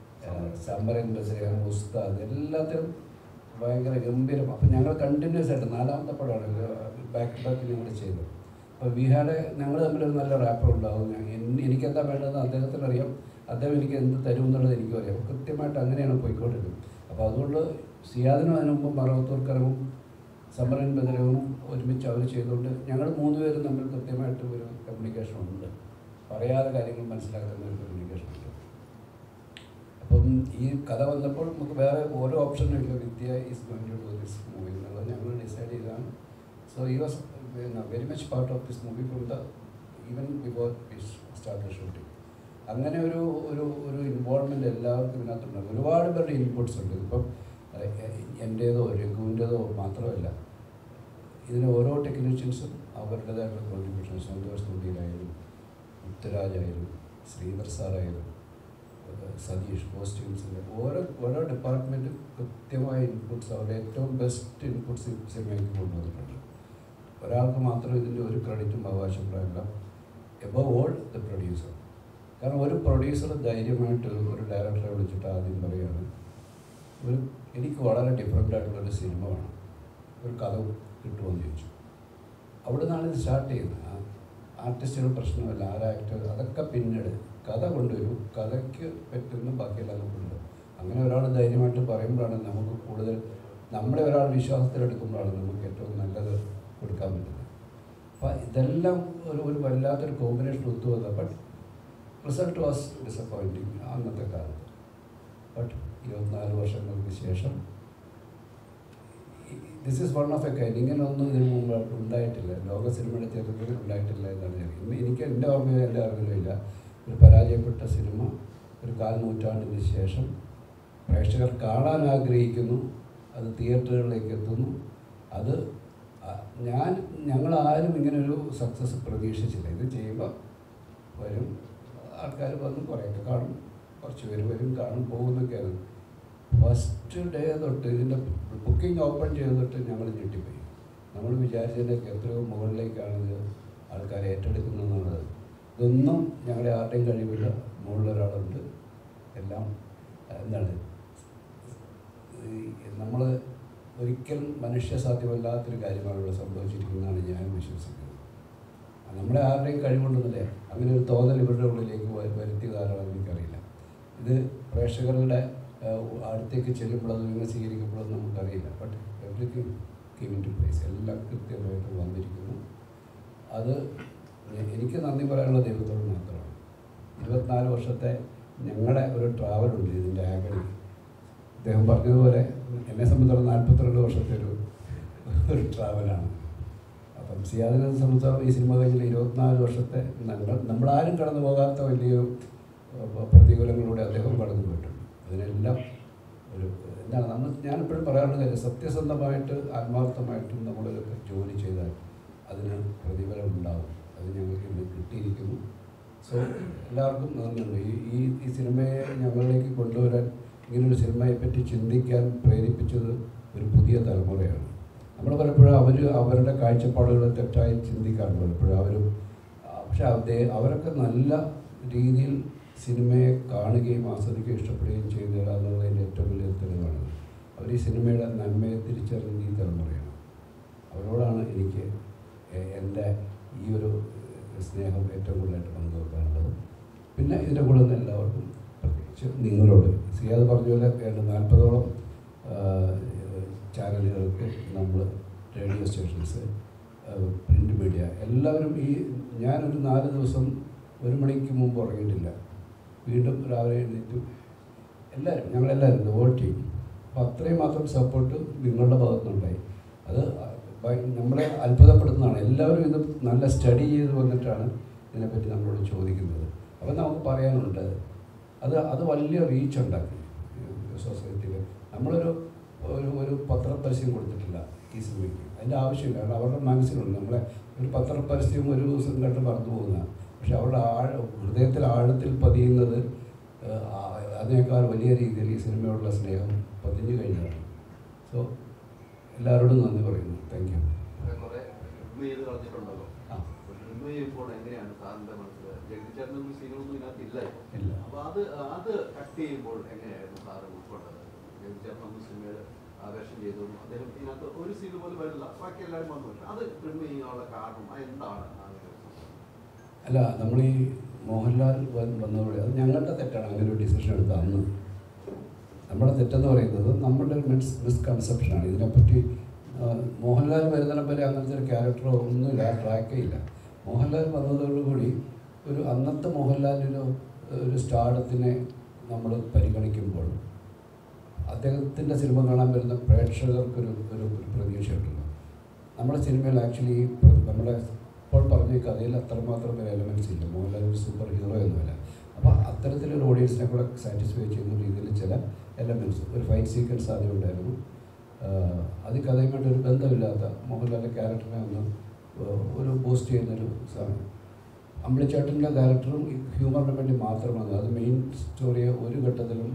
A: സമരൻ ബസരിയ ഉസ്താദ് എല്ലാത്തിനും ഭയങ്കര ഗംഭീരം അപ്പം ഞങ്ങൾ കണ്ടിന്യൂസ് ആയിട്ട് നാലാമത്തെ പടമാണ് ബാക്ക് ടു ബാക്ക് ഞങ്ങൾ ചെയ്തത് അപ്പോൾ വിഹാടെ ഞങ്ങൾ തമ്മിലൊരു നല്ല റാപ്പർ ഉണ്ടാവും ഞാൻ എൻ- എനിക്കെന്താ വേണ്ടതെന്ന് അദ്ദേഹത്തിന് അറിയാം അദ്ദേഹം എനിക്ക് എന്ത് തരും എന്നുള്ളത് എനിക്കും അറിയാം കൃത്യമായിട്ട് അങ്ങനെയാണ് പോയിക്കൊണ്ടിരിക്കുന്നത് അപ്പോൾ അതുകൊണ്ട് സിയാദിനും അതിനു മുമ്പ് മറവത്തൂർക്കരവും സമരൻ ബദരവും ഒരുമിച്ച് അവർ ചെയ്തുകൊണ്ട് ഞങ്ങൾ മൂന്നുപേരും തമ്മിൽ കൃത്യമായിട്ട് ഒരു കമ്മ്യൂണിക്കേഷൻ ഉണ്ട് പറയാതെ കാര്യങ്ങൾ മനസ്സിലാക്കുന്ന ഒരു കമ്മ്യൂണിക്കേഷൻ ഉണ്ട് അപ്പം ഈ കഥ വന്നപ്പോൾ നമുക്ക് വേറെ ഓരോ ഓപ്ഷനും ഇല്ല Vidya is going to do this movie എന്നുള്ളത് ഞങ്ങൾ ഡിസൈഡ് ചെയ്തതാണ് so he was very much part of this movie from the even before start shooting അങ്ങനെ ഒരു ഒരു ഒരു ഇൻവോൾവ്മെൻ്റ് എല്ലാവർക്കും ഇതിനകത്തുണ്ട് ഒരുപാട് പേരുടെ ഇൻപുട്സ് ഉണ്ട് ഇപ്പം എൻ്റേതോ രഘുവിൻ്റേതോ മാത്രമല്ല ഇതിന് ഓരോ ടെക്നീഷ്യൻസും അവരുടേതായിട്ടുള്ള കോൺട്രിബ്യൂഷൻ സന്തോഷ് തുണ്ടിയിലായാലും മുത്തുരാജായാലും ശ്രീധർ സാറായാലും ഏഹ് സതീഷ് കോസ്റ്റ്യൂംസിൻ്റെ ഓരോ ഓരോ ഡിപ്പാർട്ട്മെൻറ്റും കൃത്യമായ ഇൻപുട്സ് അവരുടെ ഏറ്റവും ബെസ്റ്റ് ഇൻപുട്സ് സിനിമയ്ക്ക് കൊണ്ടുവന്നിട്ടുണ്ട് ഒരാൾക്ക് മാത്രം ഇതിൻ്റെ ഒരു ക്രെഡിറ്റും അവകാശപ്പെടാനില്ല എബവ് ഓൾ ദ പ്രൊഡ്യൂസർ കാരണം ഒരു പ്രൊഡ്യൂസർ ധൈര്യമായിട്ട് ഒരു ഡയറക്ടറെ വിളിച്ചിട്ട് ആദ്യം പറയുകയാണ് ഒരു എനിക്ക് വളരെ ഡിഫറെൻ്റ് ആയിട്ടുള്ളൊരു സിനിമ വേണം ഒരു കഥ കിട്ടുമെന്ന് ചോദിച്ചു അവിടെ നിന്നാണ് ഇത് സ്റ്റാർട്ട് ചെയ്യുന്നത് ആ ആർട്ടിസ്റ്റുകൾ പ്രശ്നമല്ല ആരാ ആക്ടർ അതൊക്കെ പിന്നീട് കഥ കൊണ്ടുവരും കഥയ്ക്ക് പറ്റുന്ന ബാക്കിയെല്ലാം കൊണ്ടുവരും അങ്ങനെ ഒരാൾ ധൈര്യമായിട്ട് പറയുമ്പോഴാണ് നമുക്ക് കൂടുതൽ നമ്മളെ ഒരാൾ വിശ്വാസത്തിലെടുക്കുമ്പോഴാണ് നമുക്ക് ഏറ്റവും നല്ലത് കൊടുക്കാൻ പറ്റുന്നത് അപ്പോൾ ഇതെല്ലാം ഒരു ഒരു വല്ലാത്തൊരു കോമ്പിനേഷൻ ഒത്തു വന്നത് ബട്ട് റിസൾട്ട് വാസ് ഡിസപ്പോയിൻറ്റിങ് അന്നത്തെ കാലത്ത് ബട്ട് ഇരുപത്തിനാല് വർഷങ്ങൾക്ക് ശേഷം this is one of a kind ഇങ്ങനെയൊന്നും ഇതിനു മുമ്പ് ഉണ്ടായിട്ടില്ല ലോക സിനിമയുടെ ചരിത്രത്തിൽ ഉണ്ടായിട്ടില്ല എന്നാണ് ഞാൻ ഇന്ന് എനിക്ക് എൻ്റെ ഓർമ്മയോ എൻ്റെ അറിവിലോ ഇല്ല ഒരു പരാജയപ്പെട്ട സിനിമ ഒരു കാൽ നൂറ്റാണ്ടിന് ശേഷം പ്രേക്ഷകർ കാണാൻ ആഗ്രഹിക്കുന്നു അത് തിയേറ്ററുകളിലേക്ക് എത്തുന്നു അത് അ- ഞാൻ ഞങ്ങൾ ആരും ഇങ്ങനെ ഒരു സക്സസ് പ്രതീക്ഷിച്ചില്ല ഇത് ചെയ്യുമ്പോൾ വരും ആൾക്കാർ വന്ന് കുറേയൊക്കെ കാണും കുറച്ച് പേര് വരും കാണും പോകുന്നൊക്കെയാണ് ഫസ്റ്റ് ഡേ തൊട്ട് ഇതിൻ്റെ ബുക്കിംഗ് ഓപ്പൺ ചെയ്ത് തൊട്ട് ഞങ്ങൾ ഞെട്ടിപ്പോയി നമ്മൾ വിചാരിച്ചതിൻ്റെയൊക്കെ എത്രയോ മുകളിലേക്കാണ് ഇത് ആൾക്കാർ ഏറ്റെടുക്കുന്നതെന്നുള്ളത് ഇതൊന്നും ഞങ്ങളുടെ ആരുടെയും കഴിവില്ല മുകളിലൊരാളുണ്ട് എല്ലാം അഹ് എന്താണ് നമ്മൾ ഒരിക്കൽ മനുഷ്യ സാധ്യമല്ലാത്തൊരു കാര്യമാണ് ഇവിടെ സംഭവിച്ചിരിക്കുന്നതാണ് ഞാൻ വിശ്വസിക്കുന്നത് നമ്മുടെ ആരുടെയും കഴിവുണ്ടെന്നല്ലേ അങ്ങനെ ഒരു തോന്നൽ ഇവരുടെ ഉള്ളിലേക്ക് വ- വരുത്തിയതാരാണെന്ന് എനിക്കറിയില്ല ഇത് പ്രേക്ഷകരുടെ ഏഹ്, അടുത്തേക്ക് ചെല്ലുമ്പോൾ അത് നിങ്ങൾ സ്വീകരിക്കുമ്പോഴൊന്നും നമുക്കറിയില്ല but everything came to place എല്ലാം കൃത്യമായിട്ട് വന്നിരിക്കുന്നു അത് എ- എനിക്ക് നന്ദി പറയാനുള്ള ദൈവത്തോട് മാത്രമാണ് ഇരുപത്തിനാല് വർഷത്തെ ഞങ്ങളുടെ ഒരു ട്രാവലുണ്ട് ഇതിൻ്റെ ആഗണി അദ്ദേഹം പറഞ്ഞതുപോലെ എന്നെ സംബന്ധിച്ചിടത്തോളം നാൽപ്പത്തിരണ്ട് വർഷത്തെ ഒരു ഒരു ട്രാവലാണ് അപ്പം സിയാദിനെ സംബന്ധിച്ചിടത്തോളം ഈ സിനിമ കഴിഞ്ഞിൽ ഇരുപത്തിനാല് വർഷത്തെ നമ്മൾ നമ്മളാരും കടന്നു പോകാത്ത വലിയൊരു ഏഹ്, പ്രതികൂലങ്ങളിലൂടെ അദ്ദേഹം കടന്നു പോയിട്ടുണ്ട് അതിനെല്ലാം ഒരു എന്താണ് നമ്മൾ ഞാനെപ്പോഴും പറയാറുള്ള കാര്യം സത്യസന്ധമായിട്ട് ആത്മാർത്ഥമായിട്ടും നമ്മളൊരു ജോലി ചെയ്താൽ അതിന് പ്രതിഫലം ഉണ്ടാകും അത് ഞങ്ങൾക്ക് ഇന്ന് കിട്ടിയിരിക്കുന്നു സോ എല്ലാവർക്കും നന്ദിയുണ്ട് ഈ ഈ ഈ സിനിമയെ ഞങ്ങളിലേക്ക് കൊണ്ടുവരാൻ ഇങ്ങനൊരു സിനിമയെപ്പറ്റി ചിന്തിക്കാൻ പ്രേരിപ്പിച്ചത് ഒരു പുതിയ തലമുറയാണ് നമ്മൾ പലപ്പോഴും അവർ അവരുടെ കാഴ്ചപ്പാടുകൾ തെറ്റായി ചിന്തിക്കാറുണ്ട് പലപ്പോഴും അവരും ആ, പക്ഷെ അതേ അവരൊക്കെ നല്ല രീതിയിൽ സിനിമയെ കാണുകയും ആസ്വദിക്കുകയും ഇഷ്ടപ്പെടുകയും ചെയ്യുന്നില്ല എന്നുള്ളതിൻ്റെ ഏറ്റവും വലിയ തെളിവാണ് അവർ ഈ സിനിമയുടെ നന്മയെ തിരിച്ചറിഞ്ഞ ഈ തലമുറയാണ് അവരോടാണ് എനിക്ക് എ- എൻ്റെ ഈ ഒരു സ്നേഹം ഏറ്റവും കൂടുതലായിട്ട് പങ്കുവെക്കാനുള്ളത് പിന്നെ ഇതിൻ്റെ കൂടെ നിന്ന് എല്ലാവർക്കും പ്രത്യേകിച്ച് നിങ്ങളോട് സിയാദ് പറഞ്ഞ പോലെ ഏതാണ്ട് നാൽപ്പതോളം ചാനലുകൾക്ക് നമ്മൾ റേഡിയോ സ്റ്റേഷൻസ് പ്രിൻ്റ് മീഡിയ എല്ലാവരും ഈ ഞാനൊരു നാല് ദിവസം ഒരു മണിക്ക് മുമ്പ് ഉറങ്ങിയിട്ടില്ല വീണ്ടും രാവിലെ എഴുന്നേറ്റു എല്ലാവരും ഞങ്ങളെല്ലാവരും വോട്ട് ചെയ്യും അപ്പോൾ അത്രയും മാത്രം സപ്പോർട്ട് നിങ്ങളുടെ ഭാഗത്തുനിന്നുണ്ടായി അത് ഭയ- നമ്മളെ അത്ഭുതപ്പെടുത്തുന്നതാണ് എല്ലാവരും ഇത് നല്ല സ്റ്റഡി ചെയ്ത് വന്നിട്ടാണ് ഇതിനെപ്പറ്റി നമ്മളോട് ചോദിക്കുന്നത് അപ്പം നമുക്ക് പറയാനുണ്ട് അത് അത് വലിയ റീച്ച് ഉണ്ടാക്കി സൊസൈറ്റിയിൽ നമ്മളൊരു ഒരു ഒരു പത്രപരസ്യം കൊടുത്തിട്ടില്ല ഈ സിനിമയ്ക്ക് അതിൻ്റെ ആവശ്യമില്ല കാരണം അവരുടെ മനസ്സിലുണ്ട് നമ്മളെ ഒരു പത്രപരസ്യം ഒരു ദിവസം കണ്ട് മറന്നു പോകുന്ന പക്ഷെ അവരുടെ ആഴ ഹൃദയത്തിൽ ആഴത്തിൽ പതിയുന്നത് ഏഹ്, ആ- അതിനേക്കാൾ വലിയ രീതിയിൽ ഈ സിനിമയോടുള്ള സ്നേഹം പതിഞ്ഞു കഴിഞ്ഞതാണ് സോ എല്ലാവരോടും നന്ദി പറയുന്നു താങ്ക് യു
C: കുറെ റിമൂവ് ചെയ്ത് കളഞ്ഞിട്ടുണ്ടല്ലോ
A: ആ.
C: റിമൂവ് ചെയ്യുമ്പോൾ എങ്ങനെയാണ് സാറിന്റെ മനസ്സിൽ ജഗതിച്ചേട്ടനൊന്നും സീനൊന്നും ഇതിനകത്ത് ഇല്ല ഇപ്പൊ.
A: ഇല്ല.
C: അപ്പൊ അത് അത് കട്ട് ചെയ്യുമ്പോൾ എങ്ങനെയായിരുന്നു സാറ് ഉൾക്കൊണ്ടത് ജഗതിച്ചേട്ടനൊന്നും സിനിമയിൽ ആവേശം ചെയ്തു അദ്ദേഹം ഇതിനകത്ത് ഒരു സീൻ പോലും വരില്ല ബാക്കി എല്ലാവരും വന്നു അത് റിമൂവ് ചെയ്യാനുള്ള കാരണം അത് എന്താണ് അങ്ങനെ ഒരു സംഭവം?
A: അല്ല നമ്മൾ ഈ മോഹൻലാൽ വന്ന് വന്നതോടെ അത് ഞങ്ങളുടെ തെറ്റാണ് അങ്ങനെ ഒരു ഡിസിഷൻ എടുത്ത അന്ന് നമ്മുടെ തെറ്റെന്ന് പറയുന്നത് നമ്മുടെ മിസ് മിസ്കൺസെപ്ഷനാണ് ഇതിനെപ്പറ്റി ആ, മോഹൻലാൽ വരുന്നതിനെ വരെ അങ്ങനത്തെ ഒരു ക്യാരക്ടറോ ഒന്നുമില്ല ആ ട്രാക്കേ ഇല്ല മോഹൻലാൽ വന്നതോടുകൂടി ഒരു അന്നത്തെ മോഹൻലാലിന് ഒരു സ്റ്റാർഡത്തിനെ നമ്മൾ പരിഗണിക്കുമ്പോൾ അദ്ദേഹത്തിൻ്റെ സിനിമ കാണാൻ വരുന്ന പ്രേക്ഷകർക്കൊരു ഒരു ഒരു പ്രതീക്ഷയുണ്ടല്ലോ നമ്മുടെ സിനിമയിൽ ആക്ച്വലി നമ്മുടെ ഇപ്പോൾ പറഞ്ഞ ഈ കഥയിൽ അത്രമാത്രം ഒരു എലമെൻറ്റ്സ് ഇല്ല മോഹൻലാൽ ഒരു സൂപ്പർ ഹീറോ ഒന്നുമില്ല അപ്പോൾ അത്തരത്തിലൊരു ഓഡിയൻസിനെ കൂടെ സാറ്റിസ്ഫൈ ചെയ്യുന്ന രീതിയിൽ ചില എലമെൻറ്റ്സ് ഒരു ഫൈറ്റ് സീക്വൻസ് ആദ്യം ഉണ്ടായിരുന്നു ആഹ് അത് കഥയുമായിട്ട് ഒരു ബന്ധമില്ലാത്ത മോഹൻലാലിൻ്റെ ക്യാരക്ടറിനെ ഒന്ന് ആഹ് ഒരു ബൂസ്റ്റ് ചെയ്യുന്നൊരു സാധനം അമ്പിളിച്ചേട്ടൻ്റെ ക്യാരക്ടറും ഹ്യൂമറിന് വേണ്ടി മാത്രമാണ് അത് മെയിൻ സ്റ്റോറിയെ ഒരു ഘട്ടത്തിലും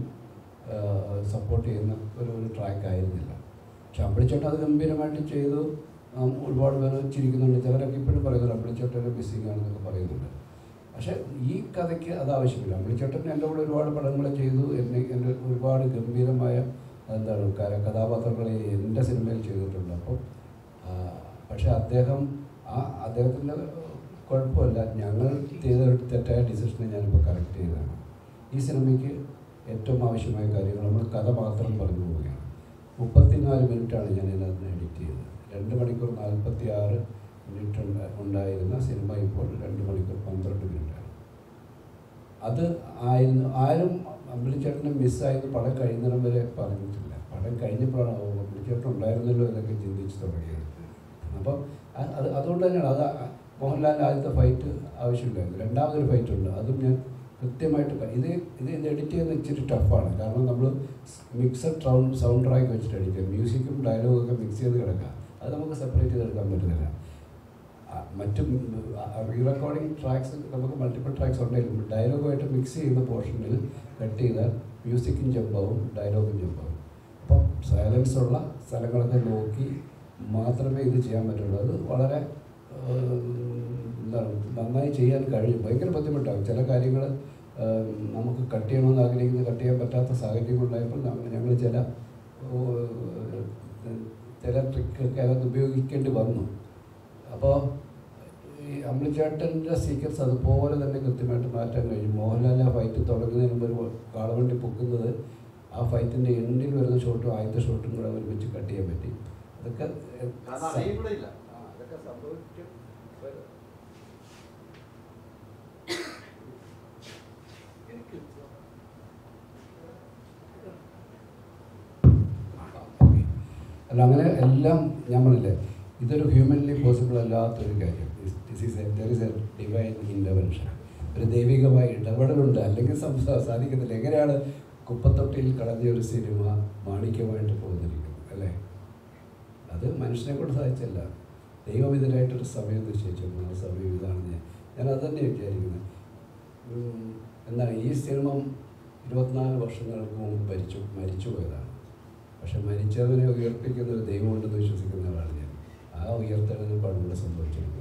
A: സപ്പോർട്ട് ചെയ്യുന്ന ഒരു ഒരു ട്രാക്ക് ആയിരുന്നില്ല പക്ഷെ അമ്പിളിച്ചേട്ടൻ അത് ഗംഭീരമായിട്ട് ചെയ്തു നാം ഒരുപാട് പേര് ചിരിക്കുന്നുണ്ട് ചിലരൊക്കെ ഇപ്പോഴും പറയുന്നുണ്ട് അമ്പിളിച്ചേട്ടൻ്റെ മിസ്സിങ് ആണെന്നൊക്കെ പറയുന്നുണ്ട് പക്ഷേ ഈ കഥയ്ക്ക് അത് ആവശ്യമില്ല അമ്പിളിച്ചേട്ടൻ എൻ്റെ കൂടെ ഒരുപാട് പടങ്ങൾ ചെയ്തു എന്നെ എൻ്റെ ഒരുപാട് ഗംഭീരമായ എന്താണ് ക- കഥാപാത്രങ്ങൾ എൻ്റെ സിനിമയിൽ ചെയ്തിട്ടുണ്ട് അപ്പം ആ, പക്ഷേ അദ്ദേഹം ആ അദ്ദേഹത്തിൻ്റെ കുഴപ്പമില്ല ഞങ്ങൾ ചെയ്ത ഒരു തെറ്റായ ഡിസിഷനെ ഞാനിപ്പോൾ കറക്റ്റ് ചെയ്തതാണ് ഈ സിനിമയ്ക്ക് ഏറ്റവും ആവശ്യമായ കാര്യങ്ങൾ നമ്മൾ കഥ മാത്രം പറഞ്ഞു പോവുകയാണ് മുപ്പത്തിനാല് മിനിറ്റാണ് ഞാൻ ഇതിനകത്ത് എഡിറ്റ് ചെയ്തത് രണ്ട് മണിക്കൂർ നാൽപ്പത്തി ആറ് മിനിറ്റ് ഉണ്ട- ഉണ്ടായിരുന്ന സിനിമ ഇപ്പോൾ രണ്ട് മണിക്കൂർ പന്ത്രണ്ട് മിനിറ്റാണ് അത് ആയിരുന്നു ആരും അമ്പിളിച്ചേട്ടനെ മിസ്സായത് പടം കഴിയുന്നിടം വരെ പറഞ്ഞിട്ടില്ല പടം കഴിഞ്ഞപ്പോഴാണ് ഓ അമ്പിളിച്ചേട്ടൻ ഉണ്ടായിരുന്നല്ലോ എന്നൊക്കെ ചിന്തിച്ച് തുടങ്ങിയത് അപ്പം അ- അത് അതുകൊണ്ട് തന്നെയാണ് അത് ആ- മോഹൻലാലിൻ്റെ ആദ്യത്തെ ഫൈറ്റ് ആവശ്യമില്ലായിരുന്നു രണ്ടാമതൊരു ഫൈറ്റ് ഉണ്ട് അതും ഞാൻ കൃത്യമായിട്ട് ക- ഇത് ഇത് ഇത് എഡിറ്റ് ചെയ്യുന്നത് ഇച്ചിരി ടഫാണ് കാരണം നമ്മൾ മിക്സഡ് സൗണ്ട് സൗണ്ട് ട്രാക്ക് വെച്ചിട്ട് എഡിറ്റ് ചെയ്യും മ്യൂസിക്കും ഡയലോഗും ഒക്കെ മിക്സ് ചെയ്ത് കിടക്കുക അത് നമുക്ക് സെപ്പറേറ്റ് ചെയ്തെടുക്കാൻ പറ്റുന്നില്ല ആ, മറ്റ് റീ റെക്കോർഡിംഗ് ട്രാക്സ് നമുക്ക് മൾട്ടിപ്പിൾ ട്രാക്സ് ഉണ്ടെങ്കിലും ഡയലോഗുമായിട്ട് മിക്സ് ചെയ്യുന്ന പോർഷനിൽ കട്ട് ചെയ്താൽ മ്യൂസിക്കും ജമ്പാവും ഡയലോഗും ജമ്പാവും അപ്പം സൈലൻസ് ഉള്ള സ്ഥലങ്ങളൊക്കെ നോക്കി മാത്രമേ ഇത് ചെയ്യാൻ പറ്റുള്ളൂ അത് വളരെ ഏഹ്, എന്താണ് നന്നായി ചെയ്യാൻ കഴിയും ഭയങ്കര ബുദ്ധിമുട്ടാകും ചില കാര്യങ്ങൾ നമുക്ക് കട്ട് ചെയ്യണമെന്ന് ആഗ്രഹിക്കുന്നത് കട്ട് ചെയ്യാൻ പറ്റാത്ത സാഹചര്യം ഉണ്ടായപ്പോൾ ഞങ്ങൾ ചില ഏഹ്, ചില ട്രിക്കൊക്കെ അതൊക്കെ ഉപയോഗിക്കേണ്ടി വന്നു അപ്പോൾ ഈ അമ്പിളിച്ചേട്ടൻ്റെ സീക്വൻസ് അതുപോലെ തന്നെ കൃത്യമായിട്ട് മാറ്റാൻ കഴിയും മോഹൻലാൽ ആ ഫൈറ്റ് തുടങ്ങുന്നതിന് മുമ്പ് ഒരു കാളവണ്ടി പൊക്കുന്നത് ആ ഫൈറ്റിൻ്റെ എൻഡിൽ വരുന്ന ഷോട്ടും ആദ്യത്തെ ഷോട്ടും കൂടെ ഒരുമിച്ച് കട്ട് ചെയ്യാൻ പറ്റി അതൊക്കെ
C: അത് അറിയും കൂടെ ഇല്ല ആ, അതൊക്കെ സംഭവിക്കും വരും. എനിക്ക്
A: അല്ല അങ്ങനെ എല്ലാം ഞാൻ പറഞ്ഞില്ലേ ഇതൊരു ഹ്യൂമൻലി പോസിബിൾ അല്ലാത്തൊരു കാര്യം this is there is a divine intervention ഒരു ദൈവികമായ ഇടപെടലുണ്ട് അല്ലെങ്കിൽ സംസാ സാധിക്കത്തില്ല എങ്ങനെയാണ് കുപ്പത്തൊട്ടിയിൽ കടഞ്ഞ ഒരു സിനിമ മാണിക്യമായിട്ട് പോകുന്നിരിക്കുന്നത് അല്ലേ അത് മനുഷ്യനെ കൊണ്ട് സാധിച്ചല്ല ദൈവം ഇതിനായിട്ടൊരു സമയം നിശ്ചയിച്ചിരുന്നു ആ സമയം ഇതാണ് ഞാൻ ഞാൻ അത് തന്നെ വിചാരിക്കുന്നത് ഉം, എന്താണ് ഈ സിനിമ ഇരുപത്തിനാല് വർഷങ്ങൾക്ക് മുമ്പ് മരിച്ചു മരിച്ചു പോയതാണ് പക്ഷെ മരിച്ചവനെ ഉയർപ്പിക്കുന്ന ഒരു ദൈവമുണ്ടെന്ന് വിശ്വസിക്കുന്ന ആളാണ് ഞാൻ ആ ഉയർത്തെഴുന്നേൽപ്പാണ് ഇവിടെ സംഭവിച്ചിരിക്കുന്നത്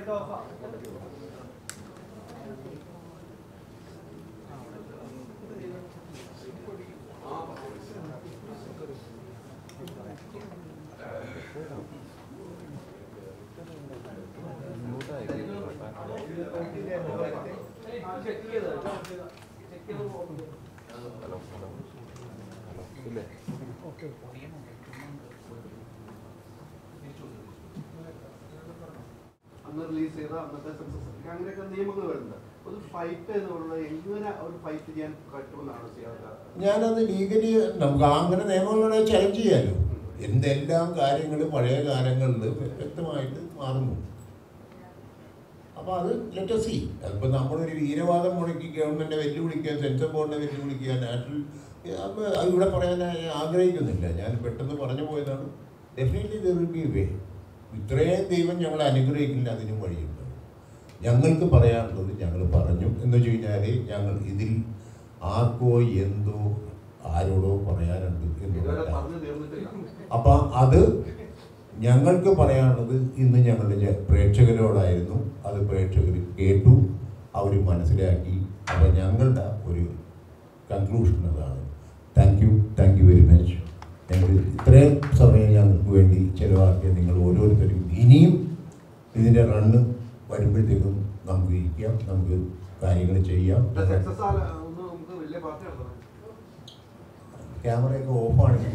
C: അന്ന് റിലീസ് ചെയ്ത അന്നത്തെ സെൻസസ് അങ്ങനെയൊക്കെ നിയമങ്ങൾ വരുന്നുണ്ട് ഒരു ഫൈറ്റ് എന്നുള്ളത് എങ്ങനെ ഒരു ഫൈറ്റ് ചെയ്യാൻ പറ്റുമെന്നാണ് ചെയ്യാറ്
B: ഞാനത് ലീഗലി നമുക്ക് അങ്ങനെ നിയമങ്ങളെ ചലഞ്ച് ചെയ്യാലോ എന്തെല്ലാം കാര്യങ്ങൾ പഴയ കാലങ്ങളിൽ വ്യക്തമായിട്ട് മാറുന്നു അപ്പോൾ അത് ലെറ്റ് സി അതിപ്പോൾ നമ്മളൊരു വീരവാദം മുടക്കി ഗവൺമെൻറ് വെല്ലുവിളിക്കാൻ സെൻസർ ബോർഡിനെ വെല്ലുവിളിക്കാൻ നാഷണൽ അപ്പോൾ അത് ഇവിടെ പറയാൻ ഞാൻ ആഗ്രഹിക്കുന്നില്ല ഞാൻ പെട്ടെന്ന് പറഞ്ഞു പോയതാണ് definitely there will be way ഇത്രയും ദൈവം ഞങ്ങളെ അനുഗ്രഹിക്കില്ല അതിനും വഴിയുണ്ട് ഞങ്ങൾക്ക് പറയാനുള്ളത് ഞങ്ങൾ പറഞ്ഞു എന്ന് വെച്ച് കഴിഞ്ഞാൽ ഞങ്ങൾ ഇതിൽ ആർക്കോ എന്തോ ആരോടോ പറയാനുണ്ട്
C: ഇതുവരെ
B: എന്നുള്ളതല്ല
C: പറഞ്ഞു തീർന്നിട്ടില്ല
B: അപ്പം അത് ഞങ്ങൾക്ക് പറയാനുള്ളത് ഇന്ന് ഞങ്ങളുടെ ജ- പ്രേക്ഷകരോടായിരുന്നു അത് പ്രേക്ഷകർ കേട്ടു അവർ മനസ്സിലാക്കി അപ്പം ഞങ്ങളുടെ ഒരു കൺക്ലൂഷൻ അതാണ് thank you thank you very much ഞങ്ങൾ ഇത്രയും സമയം ഞങ്ങൾക്ക് വേണ്ടി ചിലവാക്കിയ നിങ്ങൾ ഓരോരുത്തരും ഇനിയും ഇതിൻ്റെ റണ്ണ് വരുമ്പോഴത്തേക്കും നമുക്ക് ഇരിക്കാം നമുക്ക് കാര്യങ്ങൾ ചെയ്യാം
C: സക്സസ് ആണ് ഒന്ന് നമുക്ക് വലിയ പാർട്ടി നടത്തണം
B: ക്യാമറയൊക്കെ ഓഫാണെങ്കിൽ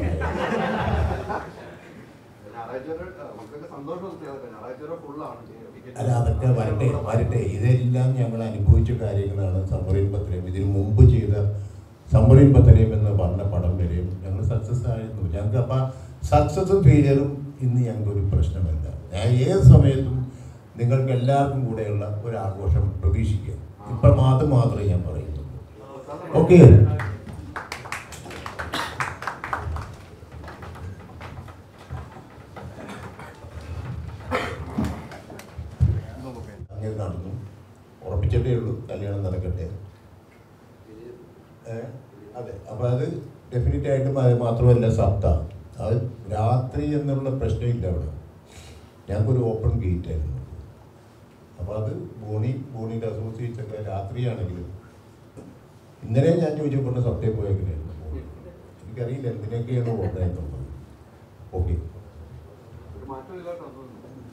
C: ഞായറാഴ്ച വരെ നമുക്കൊക്കെ സന്തോഷം ചെയ്യാതെ ഞായറാഴ്ച വരെ ഫുള്ളാണ്
B: അല്ല അതൊക്കെ വരട്ടെ വരട്ടെ ഇതെല്ലാം ഞങ്ങൾ അനുഭവിച്ച കാര്യങ്ങളാണ് സമ്മറിൻ പത്രയും ഇതിനു മുമ്പ് ചെയ്ത സമ്മറിൻ പത്രയും എന്ന് പറഞ്ഞ പടം വരെയും ഞങ്ങൾ സക്സസ് ആയിരുന്നു ഞങ്ങൾക്ക് അപ്പം സക്സസും ഫെയിലിയറും ഇന്ന് ഞങ്ങൾക്ക് ഒരു പ്രശ്നമല്ല ഞാൻ ഏത് സമയത്തും നിങ്ങൾക്ക് എല്ലാവർക്കും കൂടെയുള്ള ഒരു ആഘോഷം പ്രതീക്ഷിക്കാം ഇപ്പം അത് മാത്രമേ ഞാൻ പറയുന്നുള്ളൂ ഓക്കെ അങ്ങനെ നടന്നു ഉറപ്പിച്ചിട്ടേ ഉള്ളൂ കല്യാണം നടക്കട്ടെ ഏ? അതെ അപ്പം അത് ഡെഫിനറ്റ് ആയിട്ടും അത് മാത്രമല്ല സപ്ത അത് രാത്രി എന്നുള്ള പ്രശ്നമില്ല അവിടെ ഞങ്ങൾക്കൊരു ഓപ്പൺ ഗേറ്റ് ആയിരുന്നു അപ്പോൾ അത് ബോണി ബോണിയുടെ അസോസിയേറ്റ്സ് ഒക്കെ രാത്രിയാണെങ്കിലും ഇന്നലെ ഞാൻ ചോദിച്ചപ്പോൾ സപ്തയിൽ പോയെങ്ങനെയായിരുന്നു എനിക്കറിയില്ല എന്തിനൊക്കെയാണ് ഓർഡർ ഓക്കെ
C: ഒരു മാറ്റം ഇല്ലാട്ടോ തോന്നുന്നു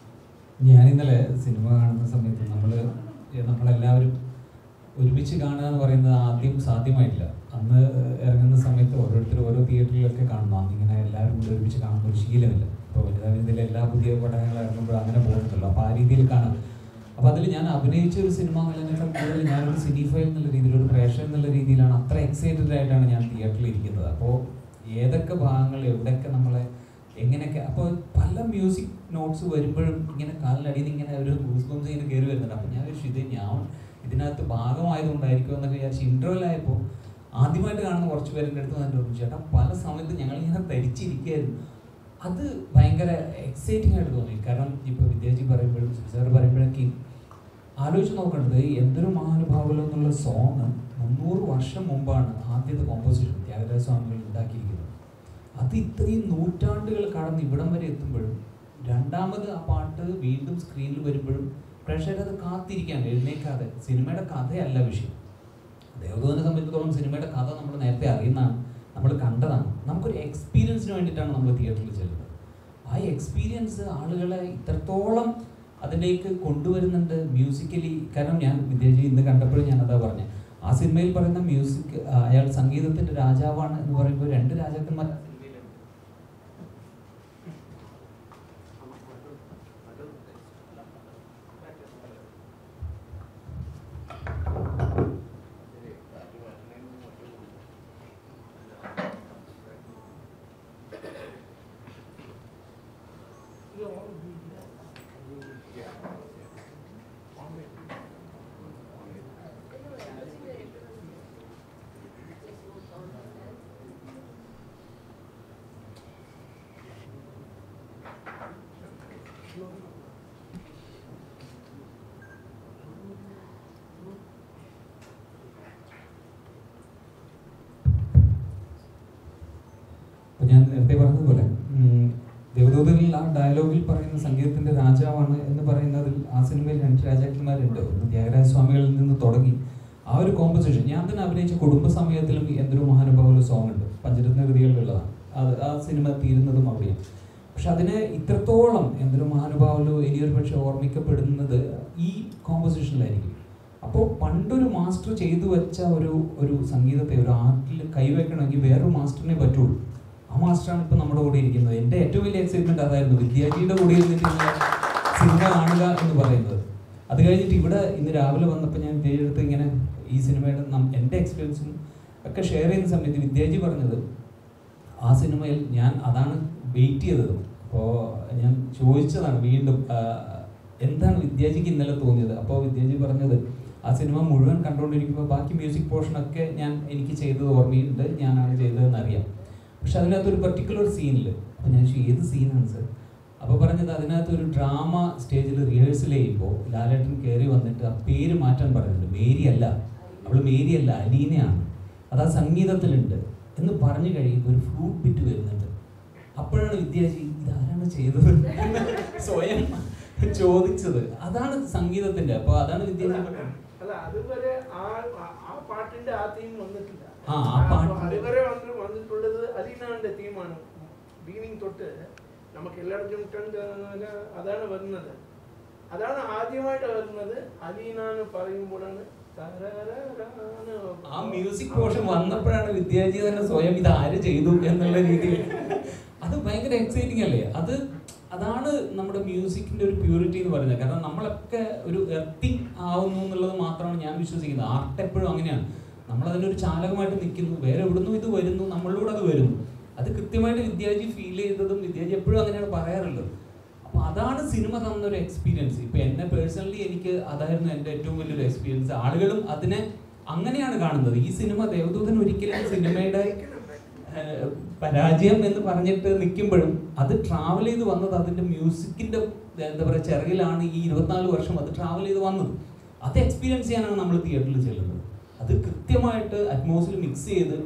E: ഞാൻ ഇന്നലെ സിനിമ കാണുന്ന സമയത്ത് നമ്മൾ നമ്മളെല്ലാവരും ഒരുമിച്ച് കാണുക എന്ന് പറയുന്നത് ആദ്യം സാധ്യമായിട്ടില്ല അന്ന് ഇറങ്ങുന്ന സമയത്ത് ഓരോരുത്തർ ഓരോ തിയേറ്ററിലൊക്കെ കാണണം അന്നിങ്ങനെ എല്ലാവരും കൂടി ഒരുമിച്ച് കാണുന്ന ഒരു ശീലമില്ല ഇപ്പോൾ വനിതാവിന്യയിലെ എല്ലാ പുതിയ പടങ്ങൾ ഇറങ്ങുമ്പോൾ അങ്ങനെ പോകുന്നുണ്ടല്ലോ അപ്പോൾ ആ രീതിയിൽ കാണാം അപ്പോൾ അതിൽ ഞാൻ അഭിനയിച്ച ഒരു സിനിമ എന്നുള്ളതിനേക്കാൾ കൂടുതൽ ഞാനൊരു സിനിഫൈൽ എന്നുള്ള രീതിയിൽ ഒരു പ്രേക്ഷകൻ എന്നുള്ള രീതിയിലാണ് അത്ര എക്സൈറ്റഡ് ആയിട്ടാണ് ഞാൻ തിയേറ്ററിൽ ഇരിക്കുന്നത് അപ്പോൾ ഏതൊക്കെ ഭാഗങ്ങൾ എവിടെയൊക്കെ നമ്മളെ എങ്ങനെയൊക്കെ അപ്പോൾ പല മ്യൂസിക് നോട്ട്സ് വരുമ്പോഴും ഇങ്ങനെ കാലിനടിയിൽ നിന്ന് ഇങ്ങനെ ഒരു ഗൂസ് ബംസ് ഇങ്ങനെ കയറി വരുന്നുണ്ട് അപ്പോൾ ഞാൻ വിചാരിച്ചു ഇത് ഞാൻ ഇതിനകത്ത് ഭാഗമായതുകൊണ്ടായിരിക്കും എന്നൊക്കെ വിചാരിച്ച് ഇൻ്റർവെല്ലായപ്പോൾ ആദ്യമായിട്ട് കാണുന്ന കുറച്ച് പേരുടെ അടുത്ത് വന്നിട്ട് പറഞ്ഞു ചേട്ടാ പല സമയത്ത് ഞങ്ങളിങ്ങനെ ധരിച്ചിരിക്കുകയായിരുന്നു അത് ഭയങ്കര എക്സൈറ്റിംഗ് ആയിട്ട് തോന്നി കാരണം ഇപ്പോൾ വിദ്യാജി പറയുമ്പോഴും സാർ പറയുമ്പോഴൊക്കെ ആലോചിച്ച് നോക്കേണ്ടത് എന്തൊരു മഹാനുഭാവലോ എന്നുള്ള സോങ് മുന്നൂറ് വർഷം മുമ്പാണ് ആദ്യത്തെ കോമ്പോസിഷൻ ത്യാഗരാജ സ്വാമികൾ ഉണ്ടാക്കിയിരിക്കുന്നത് അത് ഇത്രയും നൂറ്റാണ്ടുകൾ കടന്ന് ഇവിടം വരെ എത്തുമ്പോഴും രണ്ടാമത് ആ പാട്ട് വീണ്ടും സ്ക്രീനിൽ വരുമ്പോഴും പ്രേക്ഷകർ അത് കാത്തിരിക്കാൻ എഴുന്നേക്കാതെ സിനിമയുടെ കഥയല്ല വിഷയം ദേവദൂതനെ സംബന്ധിച്ചിടത്തോളം സിനിമയുടെ കഥ നമ്മൾ നേരത്തെ അറിയുന്നതാണ് നമ്മൾ കണ്ടതാണ് നമുക്കൊരു എക്സ്പീരിയൻസിന് വേണ്ടിയിട്ടാണ് നമ്മൾ തിയേറ്ററിൽ ചെല്ലുന്നത് ആ എക്സ്പീരിയൻസ് ആളുകളെ ഇത്രത്തോളം അതിലേക്ക് കൊണ്ടുവരുന്നുണ്ട് മ്യൂസിക്കലി കാരണം ഞാൻ വിദ്യാജി ഇന്ന് കണ്ടപ്പോഴും ഞാൻ അതാ പറഞ്ഞത് ആ സിനിമയിൽ പറയുന്ന മ്യൂസിക് അയാൾ സംഗീതത്തിന്റെ രാജാവാണ് എന്ന് പറയുമ്പോൾ രണ്ട് രാജാക്കന്മാർ ആ സിനിമയിലുണ്ട് അപ്പൊ ഞാൻ നേരത്തെ പറഞ്ഞതുപോലെ ഉം, ദേവദൂതനിൽ ആ ഡയലോഗ് ഡയലോഗിൽ പറയുന്ന സംഗീതത്തിന്റെ രാജാവാണ് എന്ന് പറയുന്നതിൽ ആ സിനിമയിൽ രണ്ട് രാജാക്കന്മാരുണ്ട് ഒന്ന് ത്യാഗരാജ സ്വാമികളിൽ നിന്ന് തുടങ്ങി ആ ഒരു കോമ്പസിഷൻ ഞാൻ തന്നെ അഭിനയിച്ച കുടുംബസമയത്തിലും എന്തൊരു മഹാനുഭാവ സോങ് ഉണ്ട് പഞ്ചരത്ന കൃതികളിലുള്ളതാണ് അത് ആ സിനിമ തീരുന്നതും അവിടെയാണ് പക്ഷെ അതിനെ ഇത്രത്തോളം എന്തൊരു മഹാനുഭാവലോ ഇനിയൊരു പക്ഷെ ഓർമ്മിക്കപ്പെടുന്നത് ഈ കോമ്പസിഷനിലായിരിക്കും അപ്പോൾ പണ്ടൊരു മാസ്റ്റർ ചെയ്തു വെച്ച ഒരു ഒരു സംഗീതത്തെ ഒരു ആർട്ടിൽ കൈവെക്കണമെങ്കിൽ വേറൊരു മാസ്റ്ററിനെ പറ്റുള്ളൂ ആ മാസ്റ്ററാണ് ഇപ്പം നമ്മുടെ കൂടെ ഇരിക്കുന്നത് എൻ്റെ ഏറ്റവും വലിയ എക്സൈറ്റ്മെന്റ് അതായിരുന്നു വിദ്യാർത്ഥിയുടെ കൂടെ ഇരുന്നിട്ടുള്ള സിനിമ കാണുക എന്ന് പറയുന്നത് അത് കഴിഞ്ഞിട്ട് ഇവിടെ ഇന്ന് രാവിലെ വന്നപ്പോൾ ഞാൻ വിദ്യാർത്ഥി ഇങ്ങനെ ഈ സിനിമയുടെ നം- എൻ്റെ എക്സ്പീരിയൻസും ഒക്കെ ഷെയർ ചെയ്യുന്ന സമയത്ത് വിദ്യാജി പറഞ്ഞത് ആ സിനിമയിൽ ഞാൻ അതാണ് വെയിറ്റ് ചെയ്തത് അപ്പോൾ ഞാൻ ചോദിച്ചതാണ് വീണ്ടും ആ, എന്താണ് വിദ്യാജിക്ക് ഇന്നലെ തോന്നിയത് അപ്പോൾ വിദ്യാജി പറഞ്ഞത് ആ സിനിമ മുഴുവൻ കണ്ടുകൊണ്ടിരിക്കുമ്പോൾ ബാക്കി മ്യൂസിക് പോർഷനൊക്കെ ഞാൻ എനിക്ക് ചെയ്തത് ഓർമ്മയുണ്ട് ഞാനാണ് ചെയ്തതെന്ന് അറിയാം പക്ഷെ അതിനകത്തൊരു പർട്ടിക്കുലർ സീനിൽ അപ്പോൾ ഞാൻ ചോദിച്ചു, ഏത് സീനാണ് സർ അപ്പോൾ പറഞ്ഞത് അതിനകത്ത് ഒരു ഡ്രാമ സ്റ്റേജിൽ റിഹേഴ്സൽ ചെയ്യുമ്പോൾ ലാലേട്ടൻ കയറി വന്നിട്ട് ആ പേര് മാറ്റാൻ പറയുന്നുണ്ട് മേരി അല്ല അവൾ മേരി അല്ല അലീനയാണ് അത് ആ സംഗീതത്തിലുണ്ട് എന്ന് പറഞ്ഞു കഴിയുമ്പോൾ ഒരു ഫ്ലൂട്ട് ബിറ്റ് വരുന്നുണ്ട് അപ്പോഴാണ് വിദ്യാജി ഇതാരാണ് ചെയ്തത് എന്ന് സ്വയം ചോദിച്ചത് അതാണ് സംഗീതത്തിന്റെ അപ്പൊ അതാണ് വിദ്യാജി പറഞ്ഞത്.
D: അല്ല അതുവരെ ആ ആ- ആ പാട്ടിന്റെ ആ തീം വന്നിട്ടില്ല
E: ആ, ആ പാട്ടിന്റെ-
D: അതുവരെ വന്ന് വന്നിട്ടുള്ളത് അലീനാന്റെ തീമാണ് ബീനിങ് തൊട്ട് നമുക്ക് എല്ലായിടത്തും ടൺ ടൺ അതാണ് വരുന്നത് അതാണ് ആദ്യമായിട്ട് വരുന്നത് അലീന എന്ന് പറയുമ്പോഴാണ് തരരരാന്ന്
E: ആ മ്യൂസിക് പോർഷൻ വന്നപ്പോഴാണ് വിദ്യാജി തന്നെ സ്വയം ഇത് ആര് ചെയ്തു എന്നുള്ള രീതിയിൽ അത് ഭയങ്കര എക്സൈറ്റിംഗ് അല്ലേ അത് അതാണ് നമ്മുടെ മ്യൂസിക്കിന്റെ ഒരു പ്യൂരിറ്റി എന്ന് പറയുന്നത് കാരണം നമ്മളൊക്കെ ഒരു എർത്തിങ് ആവുന്നു എന്നുള്ളത് മാത്രമാണ് ഞാൻ വിശ്വസിക്കുന്നത് ആർട്ട് എപ്പോഴും അങ്ങനെയാണ് നമ്മൾ അതിനൊരു ചാലകമായിട്ട് നിൽക്കുന്നു വേറെ എവിടുന്നും ഇത് വരുന്നു നമ്മളിലൂടെ അത് വരുന്നു അത് കൃത്യമായിട്ട് വിദ്യാജി ഫീൽ ചെയ്തതും വിദ്യാജി എപ്പോഴും അങ്ങനെയാണ് പറയാറുള്ളത് അപ്പൊ അതാണ് സിനിമ തന്ന ഒരു എക്സ്പീരിയൻസ് ഇപ്പൊ എന്നെ പേഴ്സണലി എനിക്ക് അതായിരുന്നു എൻ്റെ ഏറ്റവും വലിയൊരു എക്സ്പീരിയൻസ് ആളുകളും അതിനെ അങ്ങനെയാണ് കാണുന്നത് ഈ സിനിമ ദേവദൂതൻ ഒരിക്കലും സിനിമയുടെ ഏഹ്, പരാജയം എന്ന് പറഞ്ഞിട്ട് നിൽക്കുമ്പോഴും അത് ട്രാവൽ ചെയ്ത് വന്നത് അതിന്റെ മ്യൂസിക്കിന്റെ എന്താ പറയുക ചിറകിലാണ് ഈ ഇരുപത്തിനാല് വർഷം അത് ട്രാവൽ ചെയ്ത് വന്നത് അത് എക്സ്പീരിയൻസ് ചെയ്യാനാണ് നമ്മൾ തിയേറ്ററിൽ ചെല്ലുന്നത് അത് കൃത്യമായിട്ട് അറ്റ്മോസ്ഫിയർ മിക്സ് ചെയ്ത്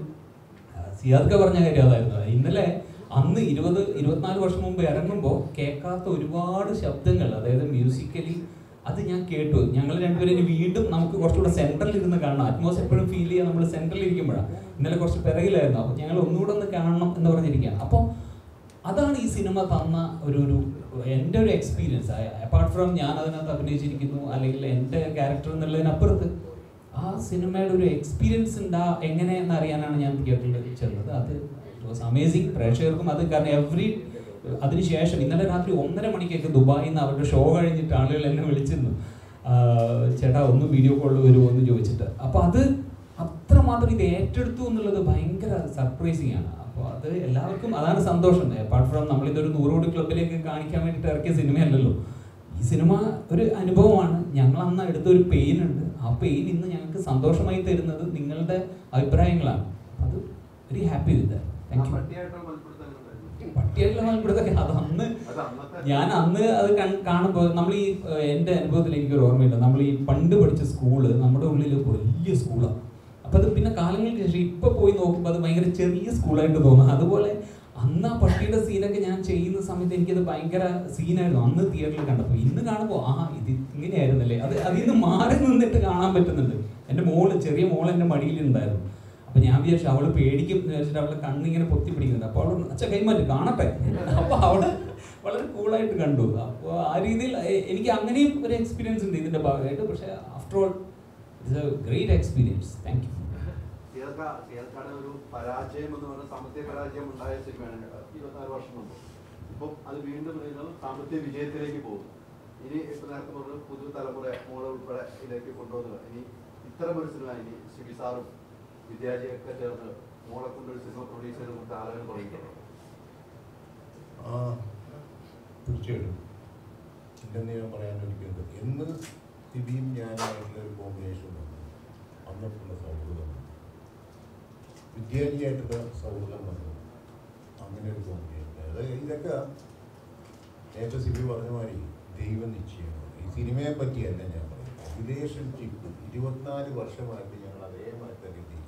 E: സിയാദ്ക പറഞ്ഞ കാര്യം അതായിരുന്നു ഇന്നലെ അന്ന് ഇരുപത് ഇരുപത്തിനാല് വർഷം മുമ്പ് ഇറങ്ങുമ്പോൾ കേൾക്കാത്ത ഒരുപാട് ശബ്ദങ്ങൾ അതായത് മ്യൂസിക്കലി അത് ഞാൻ കേട്ടു ഞങ്ങൾ രണ്ടുപേരും ഇനി വീണ്ടും നമുക്ക് കുറച്ചുകൂടെ സെൻട്രലിൽ ഇരുന്ന് കാണണം അറ്റ്മോസ് എപ്പോഴും ഫീൽ ചെയ്യാൻ നമ്മൾ സെൻട്രലിൽ ഇരിക്കുമ്പോഴാണ് ഇന്നലെ കുറച്ച് പിറകിലായിരുന്നു അപ്പോൾ ഞങ്ങൾ ഒന്നുകൂടെ ഒന്ന് കാണണം എന്ന് പറഞ്ഞിരിക്കുകയാണ് അപ്പോൾ അതാണ് ഈ സിനിമ തന്ന ഒരു ഒരു എൻ്റെ ഒരു എക്സ്പീരിയൻസ് അപ്പാർട്ട് ഫ്രം ഞാൻ അതിനകത്ത് അഭിനയിച്ചിരിക്കുന്നു അല്ലെങ്കിൽ എൻ്റെ ക്യാരക്ടർ എന്നുള്ളതിനപ്പുറത്ത് ആ സിനിമയുടെ ഒരു എക്സ്പീരിയൻസ് ഉണ്ടാ എങ്ങനെയെന്ന് അറിയാനാണ് ഞാൻ തിയേറ്ററിൽ ചെന്നത് അത് വാസ് അമേസിങ് പ്രേക്ഷകർക്കും അത് കാരണം എവറി അതിനുശേഷം ഇന്നലെ രാത്രി ഒന്നര മണിക്കൊക്കെ ദുബായിൽ നിന്ന് അവരുടെ ഷോ കഴിഞ്ഞിട്ട് ആളുകൾ എന്നെ വിളിച്ചിരുന്നു ആ, ചേട്ടാ ഒന്ന് വീഡിയോ കോളിൽ വരുമോ എന്ന് ചോദിച്ചിട്ട് അപ്പോൾ അത് അത്രമാത്രം ഇത് ഏറ്റെടുത്തു എന്നുള്ളത് ഭയങ്കര സർപ്രൈസിങ് ആണ് അപ്പോൾ അത് എല്ലാവർക്കും അതാണ് സന്തോഷം അപ്പാർട്ട് ഫ്രം നമ്മളിതൊരു നൂറ് കോടി ക്ലബിലേക്ക് കാണിക്കാൻ വേണ്ടിയിട്ട് ഇറക്കിയ സിനിമയല്ലല്ലോ ഈ സിനിമ ഒരു അനുഭവമാണ് ഞങ്ങൾ അന്ന് എടുത്തൊരു പെയിൻ ഉണ്ട് ആ പെയിൻ ഇന്ന് ഞങ്ങൾക്ക് സന്തോഷമായി തരുന്നത് നിങ്ങളുടെ അഭിപ്രായങ്ങളാണ് അത് very happy with thank you
C: പട്ടിയായിട്ടുള്ള മൽപ്പിടുത്തം എങ്ങനെയുണ്ടായിരുന്നു?
E: പട്ടിയായിട്ടുള്ള മലപ്പുറത്തൊക്കെ അത് അന്ന്
C: അത് അന്നത്തെ
E: ഞാൻ അന്ന് അത് കൺ- കാണുമ്പോൾ നമ്മൾ ഈ ഏഹ്, എൻ്റെ അനുഭവത്തിൽ എനിക്കൊരു ഓർമ്മയില്ല നമ്മൾ ഈ പണ്ട് പഠിച്ച സ്കൂള് നമ്മുടെ ഉള്ളിൽ വലിയ സ്കൂളാണ് അപ്പം അത് പിന്നെ കാലങ്ങൾക്ക് ശേഷം ഇപ്പൊ പോയി നോക്കുമ്പോൾ അത് ഭയങ്കര ചെറിയ സ്കൂളായിട്ട് തോന്നും അതുപോലെ അന്ന് ആ പട്ടിയുടെ സീനൊക്കെ ഞാൻ ചെയ്യുന്ന സമയത്ത് എനിക്കത് ഭയങ്കര സീനായിരുന്നു അന്ന് തിയേറ്ററിൽ കണ്ടപ്പോൾ ഇന്ന് കാണുമ്പോൾ ആ ഇത് ഇങ്ങനെയായിരുന്നല്ലേ അത് അതിൽ നിന്ന് മാറി നിന്നിട്ട് കാണാൻ പറ്റുന്നുണ്ട് എൻ്റെ മോള് ചെറിയ മോൾ എൻ്റെ മടിയിലുണ്ടായിരുന്നു അപ്പൊ ഞാൻ വിചാരിച്ചു അവള് പേടിക്കും എന്ന് വിചാരിച്ചിട്ട് അവളെ കണ്ണിങ്ങനെ പൊത്തി പിടിക്കുന്നുണ്ട് അപ്പോൾ അവൾ അച്ഛ കൈമാറ്റി കാണട്ടെ അപ്പൊ അവള് വളരെ കൂളായിട്ട് കണ്ടു അപ്പോൾ ആ രീതിയിൽ എ- എനിക്ക് അങ്ങനെയും ഒരു എക്സ്പീരിയൻസ് ഉണ്ട് ഇതിന്റെ ഭാഗമായിട്ട് പക്ഷേ after all it's a great experience thank you
C: സിയാദ സിയാദക്കാട് ഒരു പരാജയം എന്ന് പറഞ്ഞ സാമ്പത്തിക പരാജയം ഉണ്ടായ സിനിമയാണ് ഇരുപത്തിനാല് വർഷം മുമ്പ് ഇപ്പം അത് വീണ്ടും വീണ്ടും സാമ്പത്തിക വിജയത്തിലേക്ക് പോകും ഇനി ഇപ്പൊ നേരത്തെ പറഞ്ഞ പുതു തലമുറ മോളെ ഉൾപ്പെടെ ഇതിലേക്ക് കൊണ്ടുവന്നത് ഇനി ഇത്തരം ഒരു സിനിമ ഇനി സിബി സാറും വിദ്യാജിയൊക്കെ ചേർന്ന് മോളെ കൊണ്ടൊരു സിനിമ പ്രൊഡ്യൂസ് ചെയ്ത് കൊടുത്ത ആലോചന തുടങ്ങിയിട്ടുണ്ടോ
B: ആ തീർച്ചയായിട്ടും ഇല്ലെന്ന് ഞാൻ പറയാനിരിക്കുന്നത് എന്ന് സ്ഥിതിയും ഞാനായിട്ടുള്ള ഒരു കോമ്പിനേഷൻ വന്നു അന്നിട്ടുള്ള സൗഹൃദം വിദ്യാർത്ഥിയായിട്ടുള്ള സൗഹൃദം വന്നു അങ്ങനെ ഒരു കോമ്പിനേഷൻ അത് ഇതൊക്കെ നേരത്തെ സിബി പറഞ്ഞ മാതിരി ദൈവം നിശ്ചയമാണ് ഈ സിനിമയെ പറ്റിയല്ല ഞാൻ പറയുന്നത് റിലേഷൻഷിപ്പ് ഇരുപത്തിനാല് വർഷമായിട്ട് ഞങ്ങൾ അതേമാതിരി തന്നെ ഇരിക്കുന്നു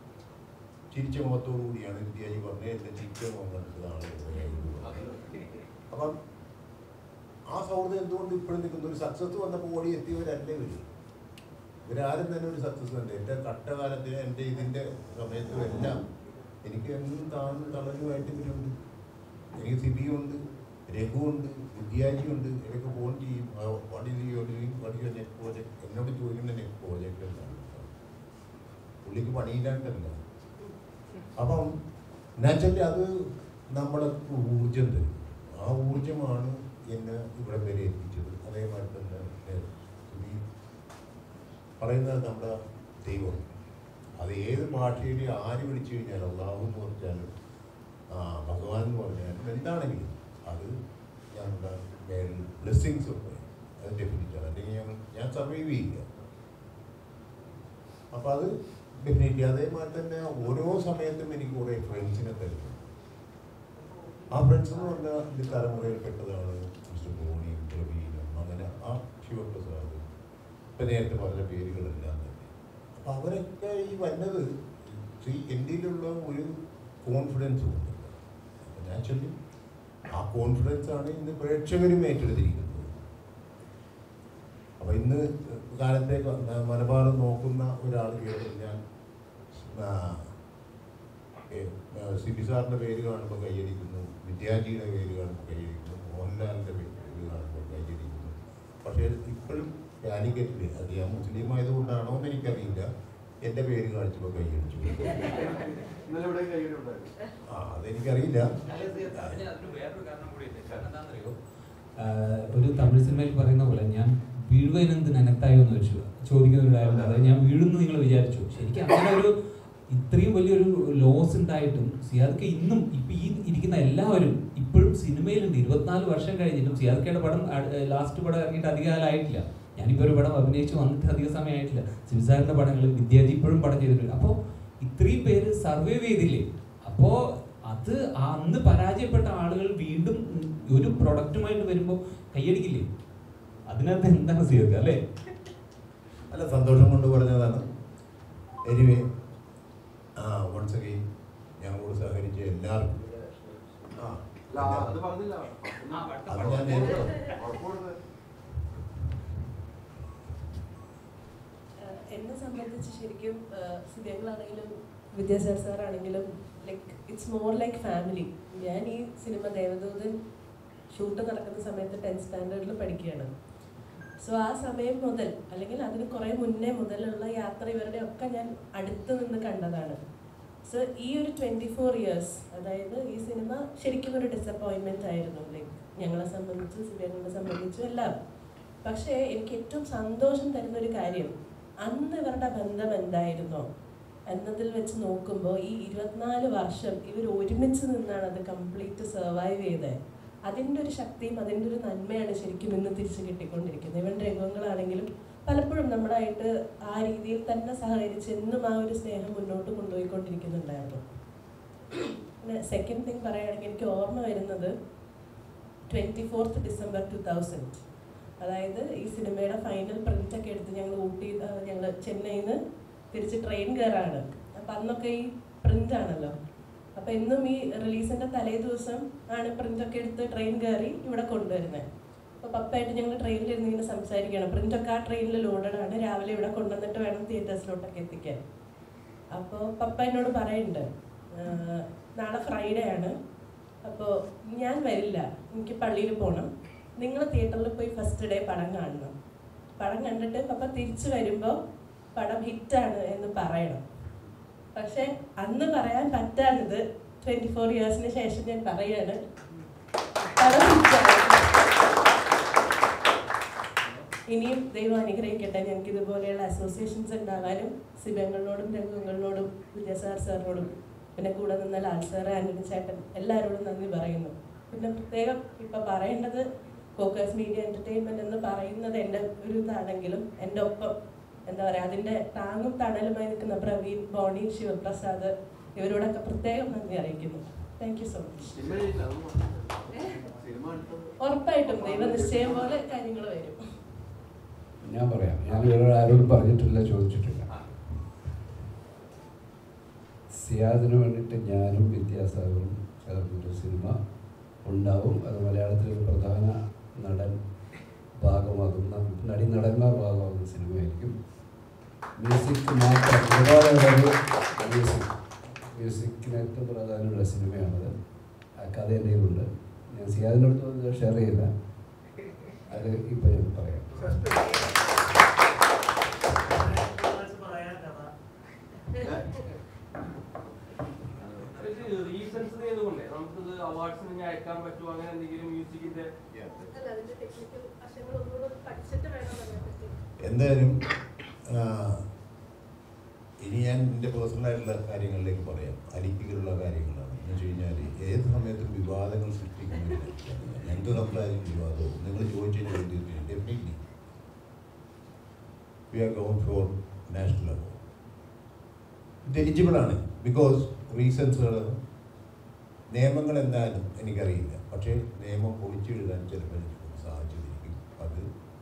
B: ചിരിച്ച മുഖത്തോടു കൂടിയാണ് വിദ്യാജി പറഞ്ഞത് എൻ്റെ ചിരിച്ച മുഖം കണ്ടിട്ട് ആളുകൾ അപ്പം ആ സൗഹൃദം എന്തുകൊണ്ട് ഇപ്പോഴും നിൽക്കുന്നു ഒരു സക്സസ് വന്നപ്പോൾ ഓടി എത്തിയവരല്ലേ ഇവർ ഇവരാരും തന്നെ ഒരു സക്സസ് ഉണ്ട് എൻ്റെ കട്ടകാലത്തിന് എൻ്റെ ഇതിൻ്റെ സമയത്തും എല്ലാം എനിക്ക് എന്നും താഴ്ന്ന് തളരുമായിട്ട് ഇവരുണ്ട് എനിക്ക് സിബിയുണ്ട് രഘുവുണ്ട് വിദ്യാജിയുണ്ട് ഇവരൊക്കെ ഫോൺ ചെയ്യും വടി വടിയോ നെറ്റ് പ്രോജക്റ്റ് എന്നോട് ചോദിക്കുന്ന നെറ്റ് പ്രോജക്റ്റ് എന്താണ് പുള്ളിക്ക് പണിയില്ലാണ്ടല്ല അപ്പം നാച്ചുറലി അത് നമ്മളെ ഊർജം തരും ആ ഊർജമാണ് എന്നെ ഇവിടെ വരെ എത്തിച്ചത് അതേമാതിരി തന്നെ സുധി പറയുന്നത് നമ്മുടെ ദൈവം അത് ഏത് ഭാഷയിൽ ആര് വിളിച്ചു കഴിഞ്ഞാൽ അള്ളാഹു എന്ന് പറഞ്ഞാലും ആ ഭഗവാൻ എന്ന് പറഞ്ഞാലും എന്താണെങ്കിലും അത് ഞങ്ങളുടെ മേലിൽ ബ്ലെസ്സിങ്സ് ഉണ്ട് അത് ഡെഫിനിറ്റാണ് അല്ലെങ്കിൽ ഞങ്ങൾ ഞാൻ സർവൈവ് ചെയ്യില്ല അപ്പം അത് ഡെഫിനറ്റ്ലി അതേമാതിരി തന്നെ ഓരോ സമയത്തും എനിക്ക് കുറേ ഫ്രണ്ട്സിനെ തരുന്നു ആ ഫ്രണ്ട്സ് എന്ന് പറഞ്ഞാൽ ഈ തലമുറയിൽപ്പെട്ടതാണ് മിസ്റ്റർ ബോണിയും പ്രവീനും അങ്ങനെ ആ ശിവപ്രസാദ് ഇപ്പം നേരത്തെ പറഞ്ഞ പേരുകളെല്ലാം തന്നെ അപ്പം അവരൊക്കെ ഈ വന്നത് ശ്രീ എന്തിലുള്ള ഒരു കോൺഫിഡൻസ് ഉണ്ട് അപ്പം നാച്ചുറലി ആ കോൺഫിഡൻസ് ആണ് ഇന്ന് പ്രേക്ഷകരും ഏറ്റെടുത്തിരിക്കുന്നത് അപ്പം ഇന്ന് കാലത്തേക്ക് മലബാർ നോക്കുന്ന ഒരാൾ കേട്ടത് ഞാൻ ആ, ഏ, ആ, സിബി സാറിൻ്റെ പേര് കാണുമ്പോൾ കൈയടിക്കുന്നു വിദ്യാജിയുടെ പേര് കാണുമ്പോൾ കൈയടിക്കുന്നു മോഹൻലാലിൻ്റെ പേര് കാണുമ്പോൾ കൈയടിക്കുന്നു പക്ഷേ ഇപ്പോഴും കാലിക്കറ്റിൽ അത് ഞാൻ മുസ്ലിം ആയതുകൊണ്ടാണോ എന്ന് എനിക്കറിയില്ല എൻ്റെ പേര് കാണിച്ചപ്പോൾ കൈയടിച്ചു
C: ഇന്നലെ ഇവിടെ കൈയ്യടി ഉണ്ടായിരുന്നു
B: ആ അതെനിക്കറിയില്ല
E: അതിന് അതിന് വേറൊരു കാരണം കൂടിയുണ്ട് കാരണം എന്താണെന്നറിയോ ആഹ് ഒരു തമിഴ് സിനിമയിൽ പറയുന്ന പോലെ ഞാൻ വീഴുവനെന്ത് നനത്തായോ എന്ന് വെച്ചു ചോദിക്കുന്ന ഒരു ഡയലോഗ് അതായത് ഞാൻ വീഴുന്നു നിങ്ങൾ വിചാരിച്ചു ശരിക്കും അങ്ങനെ ഒരു ഇത്രയും വലിയൊരു ലോസ് ഉണ്ടായിട്ടും സിയാദക്ക് ഇന്നും ഇപ്പൊ ഈ ഇരിക്കുന്ന എല്ലാവരും ഇപ്പോഴും സിനിമയിലുണ്ട് ഇരുപത്തിനാല് വർഷം കഴിഞ്ഞിട്ടും സിയാദക്കയുടെ പടം ലാസ്റ്റ് പടം ഇറങ്ങിയിട്ട് അധികം കാലമായിട്ടില്ല ഞാനിപ്പോൾ ഒരു പടം അഭിനയിച്ച് വന്നിട്ട് അധിക സമയമായിട്ടില്ല സിംസാറിന്റെ പടങ്ങൾ വിദ്യാജി ഇപ്പോഴും പടം ചെയ്തിട്ടുണ്ട് അപ്പോൾ ഇത്രയും പേര് സർവൈവ് ചെയ്തില്ലേ അപ്പോൾ അത് ആ അന്ന് പരാജയപ്പെട്ട ആളുകൾ വീണ്ടും ഒരു പ്രൊഡക്റ്റുമായിട്ട് വരുമ്പോൾ കൈയടിക്കില്ലേ അതിനകത്ത് എന്താണ് സ്വീകരിക്കുക അല്ലേ
B: അല്ല സന്തോഷം കൊണ്ട് പറഞ്ഞതാണ് എനിവേ ആ വൺസ് അഗെയിൻ ഞങ്ങളോട് സഹകരിച്ച എല്ലാവർക്കും ആ
C: അല്ല അത് പറഞ്ഞില്ല
B: അത് ഞാൻ നേരിട്ട്
C: ഉറപ്പുള്ളത്
F: ഏഹ് എന്നെ സംബന്ധിച്ച് ശരിക്കും സിനിമകളാണെങ്കിലും വിദ്യാസാഗർ സാറാണെങ്കിലും like it's more like family ഞാൻ ഈ സിനിമ ദേവദൂതൻ ഷൂട്ട് നടക്കുന്ന സമയത്ത് ടെൻത്ത് സ്റ്റാൻഡേർഡിൽ പഠിക്കുകയാണ് സോ ആ സമയം മുതൽ അല്ലെങ്കിൽ അതിന് കുറേ മുന്നേ മുതലുള്ള യാത്ര ഇവരുടെ ഒക്കെ ഞാൻ അടുത്ത് നിന്ന് കണ്ടതാണ് സോ ഈ ഒരു ട്വൻറ്റി ഫോർ ഇയേഴ്സ് അതായത് ഈ സിനിമ ശരിക്കും ഒരു ഡിസപ്പോയിൻമെൻ്റ് ആയിരുന്നു ലൈക്ക് ഞങ്ങളെ സംബന്ധിച്ചും സിബിയങ്ങളെ സംബന്ധിച്ചും എല്ലാം പക്ഷേ എനിക്ക് ഏറ്റവും സന്തോഷം തരുന്ന ഒരു കാര്യം അന്ന് ഇവരുടെ ബന്ധം എന്തായിരുന്നോ എന്നതിൽ വെച്ച് നോക്കുമ്പോൾ ഈ ഇരുപത്തിനാല് വർഷം ഇവർ ഒരുമിച്ച് നിന്നാണ് അത് കംപ്ലീറ്റ് സർവൈവ് ചെയ്തത് അതിൻ്റെ ഒരു ശക്തിയും അതിൻ്റെ ഒരു നന്മയാണ് ശരിക്കും ഇന്ന് തിരിച്ചു കിട്ടിക്കൊണ്ടിരിക്കുന്നത് ഇവൻ രംഗങ്ങളാണെങ്കിലും പലപ്പോഴും നമ്മളായിട്ട് ആ രീതിയിൽ തന്നെ സഹകരിച്ച് എന്നും ആ ഒരു സ്നേഹം മുന്നോട്ട് കൊണ്ടുപോയിക്കൊണ്ടിരിക്കുന്നുണ്ടായിരുന്നു പിന്നെ സെക്കൻഡ് തിങ് പറയുകയാണെങ്കിൽ എനിക്ക് ഓർമ്മ വരുന്നത് twenty fourth December two thousand അതായത് ഈ സിനിമയുടെ ഫൈനൽ പ്രിന്റ് ഒക്കെ എടുത്ത് ഞങ്ങൾ ഊട്ടി ഞങ്ങൾ ചെന്നൈയിൽ നിന്ന് തിരിച്ച് ട്രെയിൻ കയറാണ് അപ്പം അന്നൊക്കെ ഈ പ്രിന്റ് ആണല്ലോ അപ്പം എന്നും ഈ റിലീസിന്റെ തലേ ദിവസം ആണ് പ്രിന്റ് ഒക്കെ എടുത്ത് ട്രെയിൻ കയറി ഇവിടെ കൊണ്ടുവരുന്നത് അപ്പോൾ പപ്പായിട്ട് ഞങ്ങൾ ട്രെയിനിൽ ഇരുന്ന് ഇങ്ങനെ സംസാരിക്കണം പ്രിന്റ് ഒക്കെ ആ ട്രെയിനിൽ ലോഡഡ് ആണ് രാവിലെ ഇവിടെ കൊണ്ടുവന്നിട്ട് വേണം തിയേറ്റേഴ്സിലോട്ടൊക്കെ എത്തിക്കാൻ അപ്പോൾ പപ്പ എന്നോട് പറയുന്നുണ്ട് "ആഹ് നാളെ ഫ്രൈഡേ ആണ് അപ്പോൾ ഞാൻ വരില്ല എനിക്ക് പള്ളിയിൽ പോകണം നിങ്ങൾ തിയേറ്ററിൽ പോയി ഫസ്റ്റ് ഡേ പടം കാണണം പടം കണ്ടിട്ട് പപ്പ തിരിച്ചു വരുമ്പോൾ പടം ഹിറ്റാണ് എന്ന് പറയണം പക്ഷെ അന്ന് പറയാൻ പറ്റാഞ്ഞത് ട്വൻറ്റി ഫോർ ഇയേഴ്സിന് ശേഷം ഞാൻ പറയാണ് പടം ഹിറ്റാണ് ഇനിയും ദൈവം അനുഗ്രഹിക്കട്ടെ ഞങ്ങൾക്ക് ഇതുപോലെയുള്ള അസോസിയേഷൻസ് ഉണ്ടാകാനും സിബങ്ങളിനോടും രംഗങ്ങളിനോടും വിദ്യാസാഗർ സാറിനോടും പിന്നെ കൂടെ നിന്ന ലാൽ സാറ് ആന്റണി ചേട്ടൻ എല്ലാവരോടും നന്ദി പറയുന്നു പിന്നെ പ്രത്യേകം ഇപ്പം പറയേണ്ടത് ഫോക്കസ് മീഡിയ എൻ്റർടൈൻമെൻറ്റ് എന്ന് പറയുന്നത് എൻ്റെ ഒരു ഇതാണെങ്കിലും എൻ്റെ ഒപ്പം എന്താ പറയുക അതിൻ്റെ താങ്ങും തണലുമായി നിൽക്കുന്ന പ്രവീൺ ബോണി ശിവപ്രസാദ് ഇവരോടൊക്കെ പ്രത്യേകം നന്ദി അറിയിക്കുന്നു താങ്ക് യു സോ മച്ച്
C: സിനിമ ചെയ്യില്ല അതൊന്നും പറഞ്ഞില്ല. സിനിമ എടുത്തത്
F: ഉറപ്പായിട്ടും ദൈവനിശ്ചയം പോലെ കാര്യങ്ങൾ വരും
A: ഞാൻ പറയാം ഞാൻ വേറെ ആരോടും പറഞ്ഞിട്ടില്ല ചോദിച്ചിട്ടില്ല സിയാദിന് വേണ്ടിയിട്ട് ഞാനും വിദ്യാസാഗറും ചേർന്നൊരു സിനിമ ഉണ്ടാവും അത് മലയാളത്തിൽ ഒരു പ്രധാന നടൻ ഭാഗമാകുന്ന നടി നടന്മാർ ഭാഗമാകുന്ന സിനിമയായിരിക്കും മ്യൂസിക് മാത്രം ഒരുപാട് ഒരു മ്യൂസിക് മ്യൂസിക്കിന് ഏറ്റവും പ്രാധാന്യമുള്ള സിനിമയാണത് ആ കഥ എൻ്റെ കയ്യിലുണ്ട് ഞാൻ സിയാദിനോട് ഷെയർ ചെയ്യില്ല അത് ഇപ്പം ഞാൻ പറയാം
G: റീസൺസ് ചെയ്തുകൊണ്ടേ നമുക്കിത് അവാർഡ്സിന് ഞാൻ അയക്കാൻ പറ്റുമോ അങ്ങനെ എന്തെങ്കിലും മ്യൂസിക്കിന്റെ
F: അല്ല അതിന്റെ ടെക്നിക്കൽ വശങ്ങൾ ഒന്നുകൂടെ പഠിച്ചിട്ട് വേണം അതിനെപ്പറ്റി
B: എന്തായാലും ആ, ഇനി ഞാൻ എൻ്റെ പേഴ്സണലായിട്ടുള്ള കാര്യങ്ങളിലേക്ക് പറയാം അലിക്കുകളുള്ള കാര്യങ്ങളാണ് എന്ന് വെച്ച് കഴിഞ്ഞാൽ ഏത് സമയത്തും വിവാദങ്ങൾ സൃഷ്ടിക്കുന്നില്ല എന്ത് സംസാരിക്കും വിവാദവും നിങ്ങൾ ചോദിച്ച ചോദ്യത്തിന് definitely we are gone for national award ഇത് എലിജിബിളാണ് ബിക്കോസ് റീസൺസുകൾ നിയമങ്ങൾ എന്തായാലും എനിക്കറിയില്ല പക്ഷേ നിയമം പൊളിച്ചെഴുതാൻ ചിലപ്പോൾ എനിക്ക് സാധിച്ചിരിക്കും അത്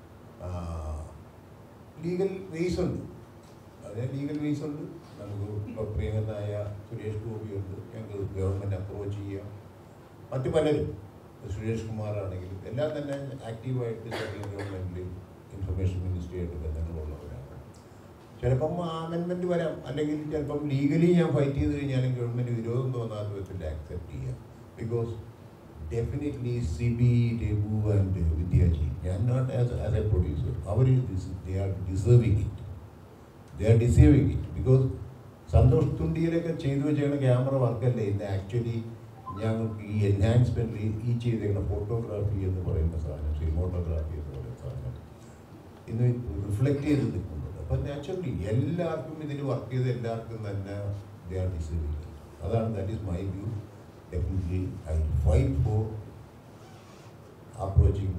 B: ലീഗൽ വേസ് ഉണ്ട് അതിന് ലീഗൽ വേസ് ഉണ്ട് നമുക്ക് ഇപ്പോൾ പ്രിയങ്കരനായ സുരേഷ് ഗോപിയുണ്ട് ഞങ്ങൾക്ക് ഗവൺമെൻറ് അപ്രോച്ച് ചെയ്യാം മറ്റു പലരും സുരേഷ് കുമാർ ആണെങ്കിലും എല്ലാം തന്നെ ആക്റ്റീവായിട്ട് സെൻട്രൽ ഗവൺമെൻറ്റിൽ ഇൻഫർമേഷൻ മിനിസ്ട്രിയായിട്ട് ബന്ധങ്ങളുള്ളവരാണ് ചിലപ്പം അമെൻമെൻറ്റ് വരാം അല്ലെങ്കിൽ ചിലപ്പം ലീഗലി ഞാൻ ഫൈറ്റ് ചെയ്ത് കഴിഞ്ഞാലും ഗവൺമെൻറ് വിരോധം തോന്നാത്ത വിധത്തിൽ ആക്സെപ്റ്റ് ചെയ്യാം because definitely C B Raghu and Vidyaji ഞാൻ not as as a producer അവർ they are deserving it they are deserving it because Santosh തുണ്ടിയിലൊക്കെ ചെയ്തു വെച്ചേക്കുന്ന ക്യാമറ വർക്കല്ലേ ഇന്ന് ആക്ച്വലി ഞങ്ങൾക്ക് ഈ എൻഹാൻസ്മെൻറ്റിൽ ഈ ചെയ്തേക്കുന്ന ഫോട്ടോഗ്രാഫി എന്ന് പറയുന്ന സാധനം സിനിമോട്ടോഗ്രാഫി എന്ന് പറയുന്ന സാധനം ഇന്ന് റിഫ്ലക്റ്റ് ചെയ്ത് നിൽക്കുന്നുണ്ട് അപ്പം നാച്ചുറലി എല്ലാവർക്കും ഇതിൽ വർക്ക് ചെയ്ത് എല്ലാവർക്കും തന്നെ ദേ ആർ ഡിസേർവിങ് അതാണ് that is my view definitely I fight for approaching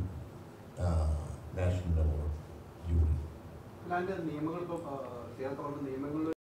B: national award jury
C: അല്ലാണ്ട് നിയമങ്ങൾ ഇപ്പോൾ ചേർത്തുള്ള നിയമങ്ങൾ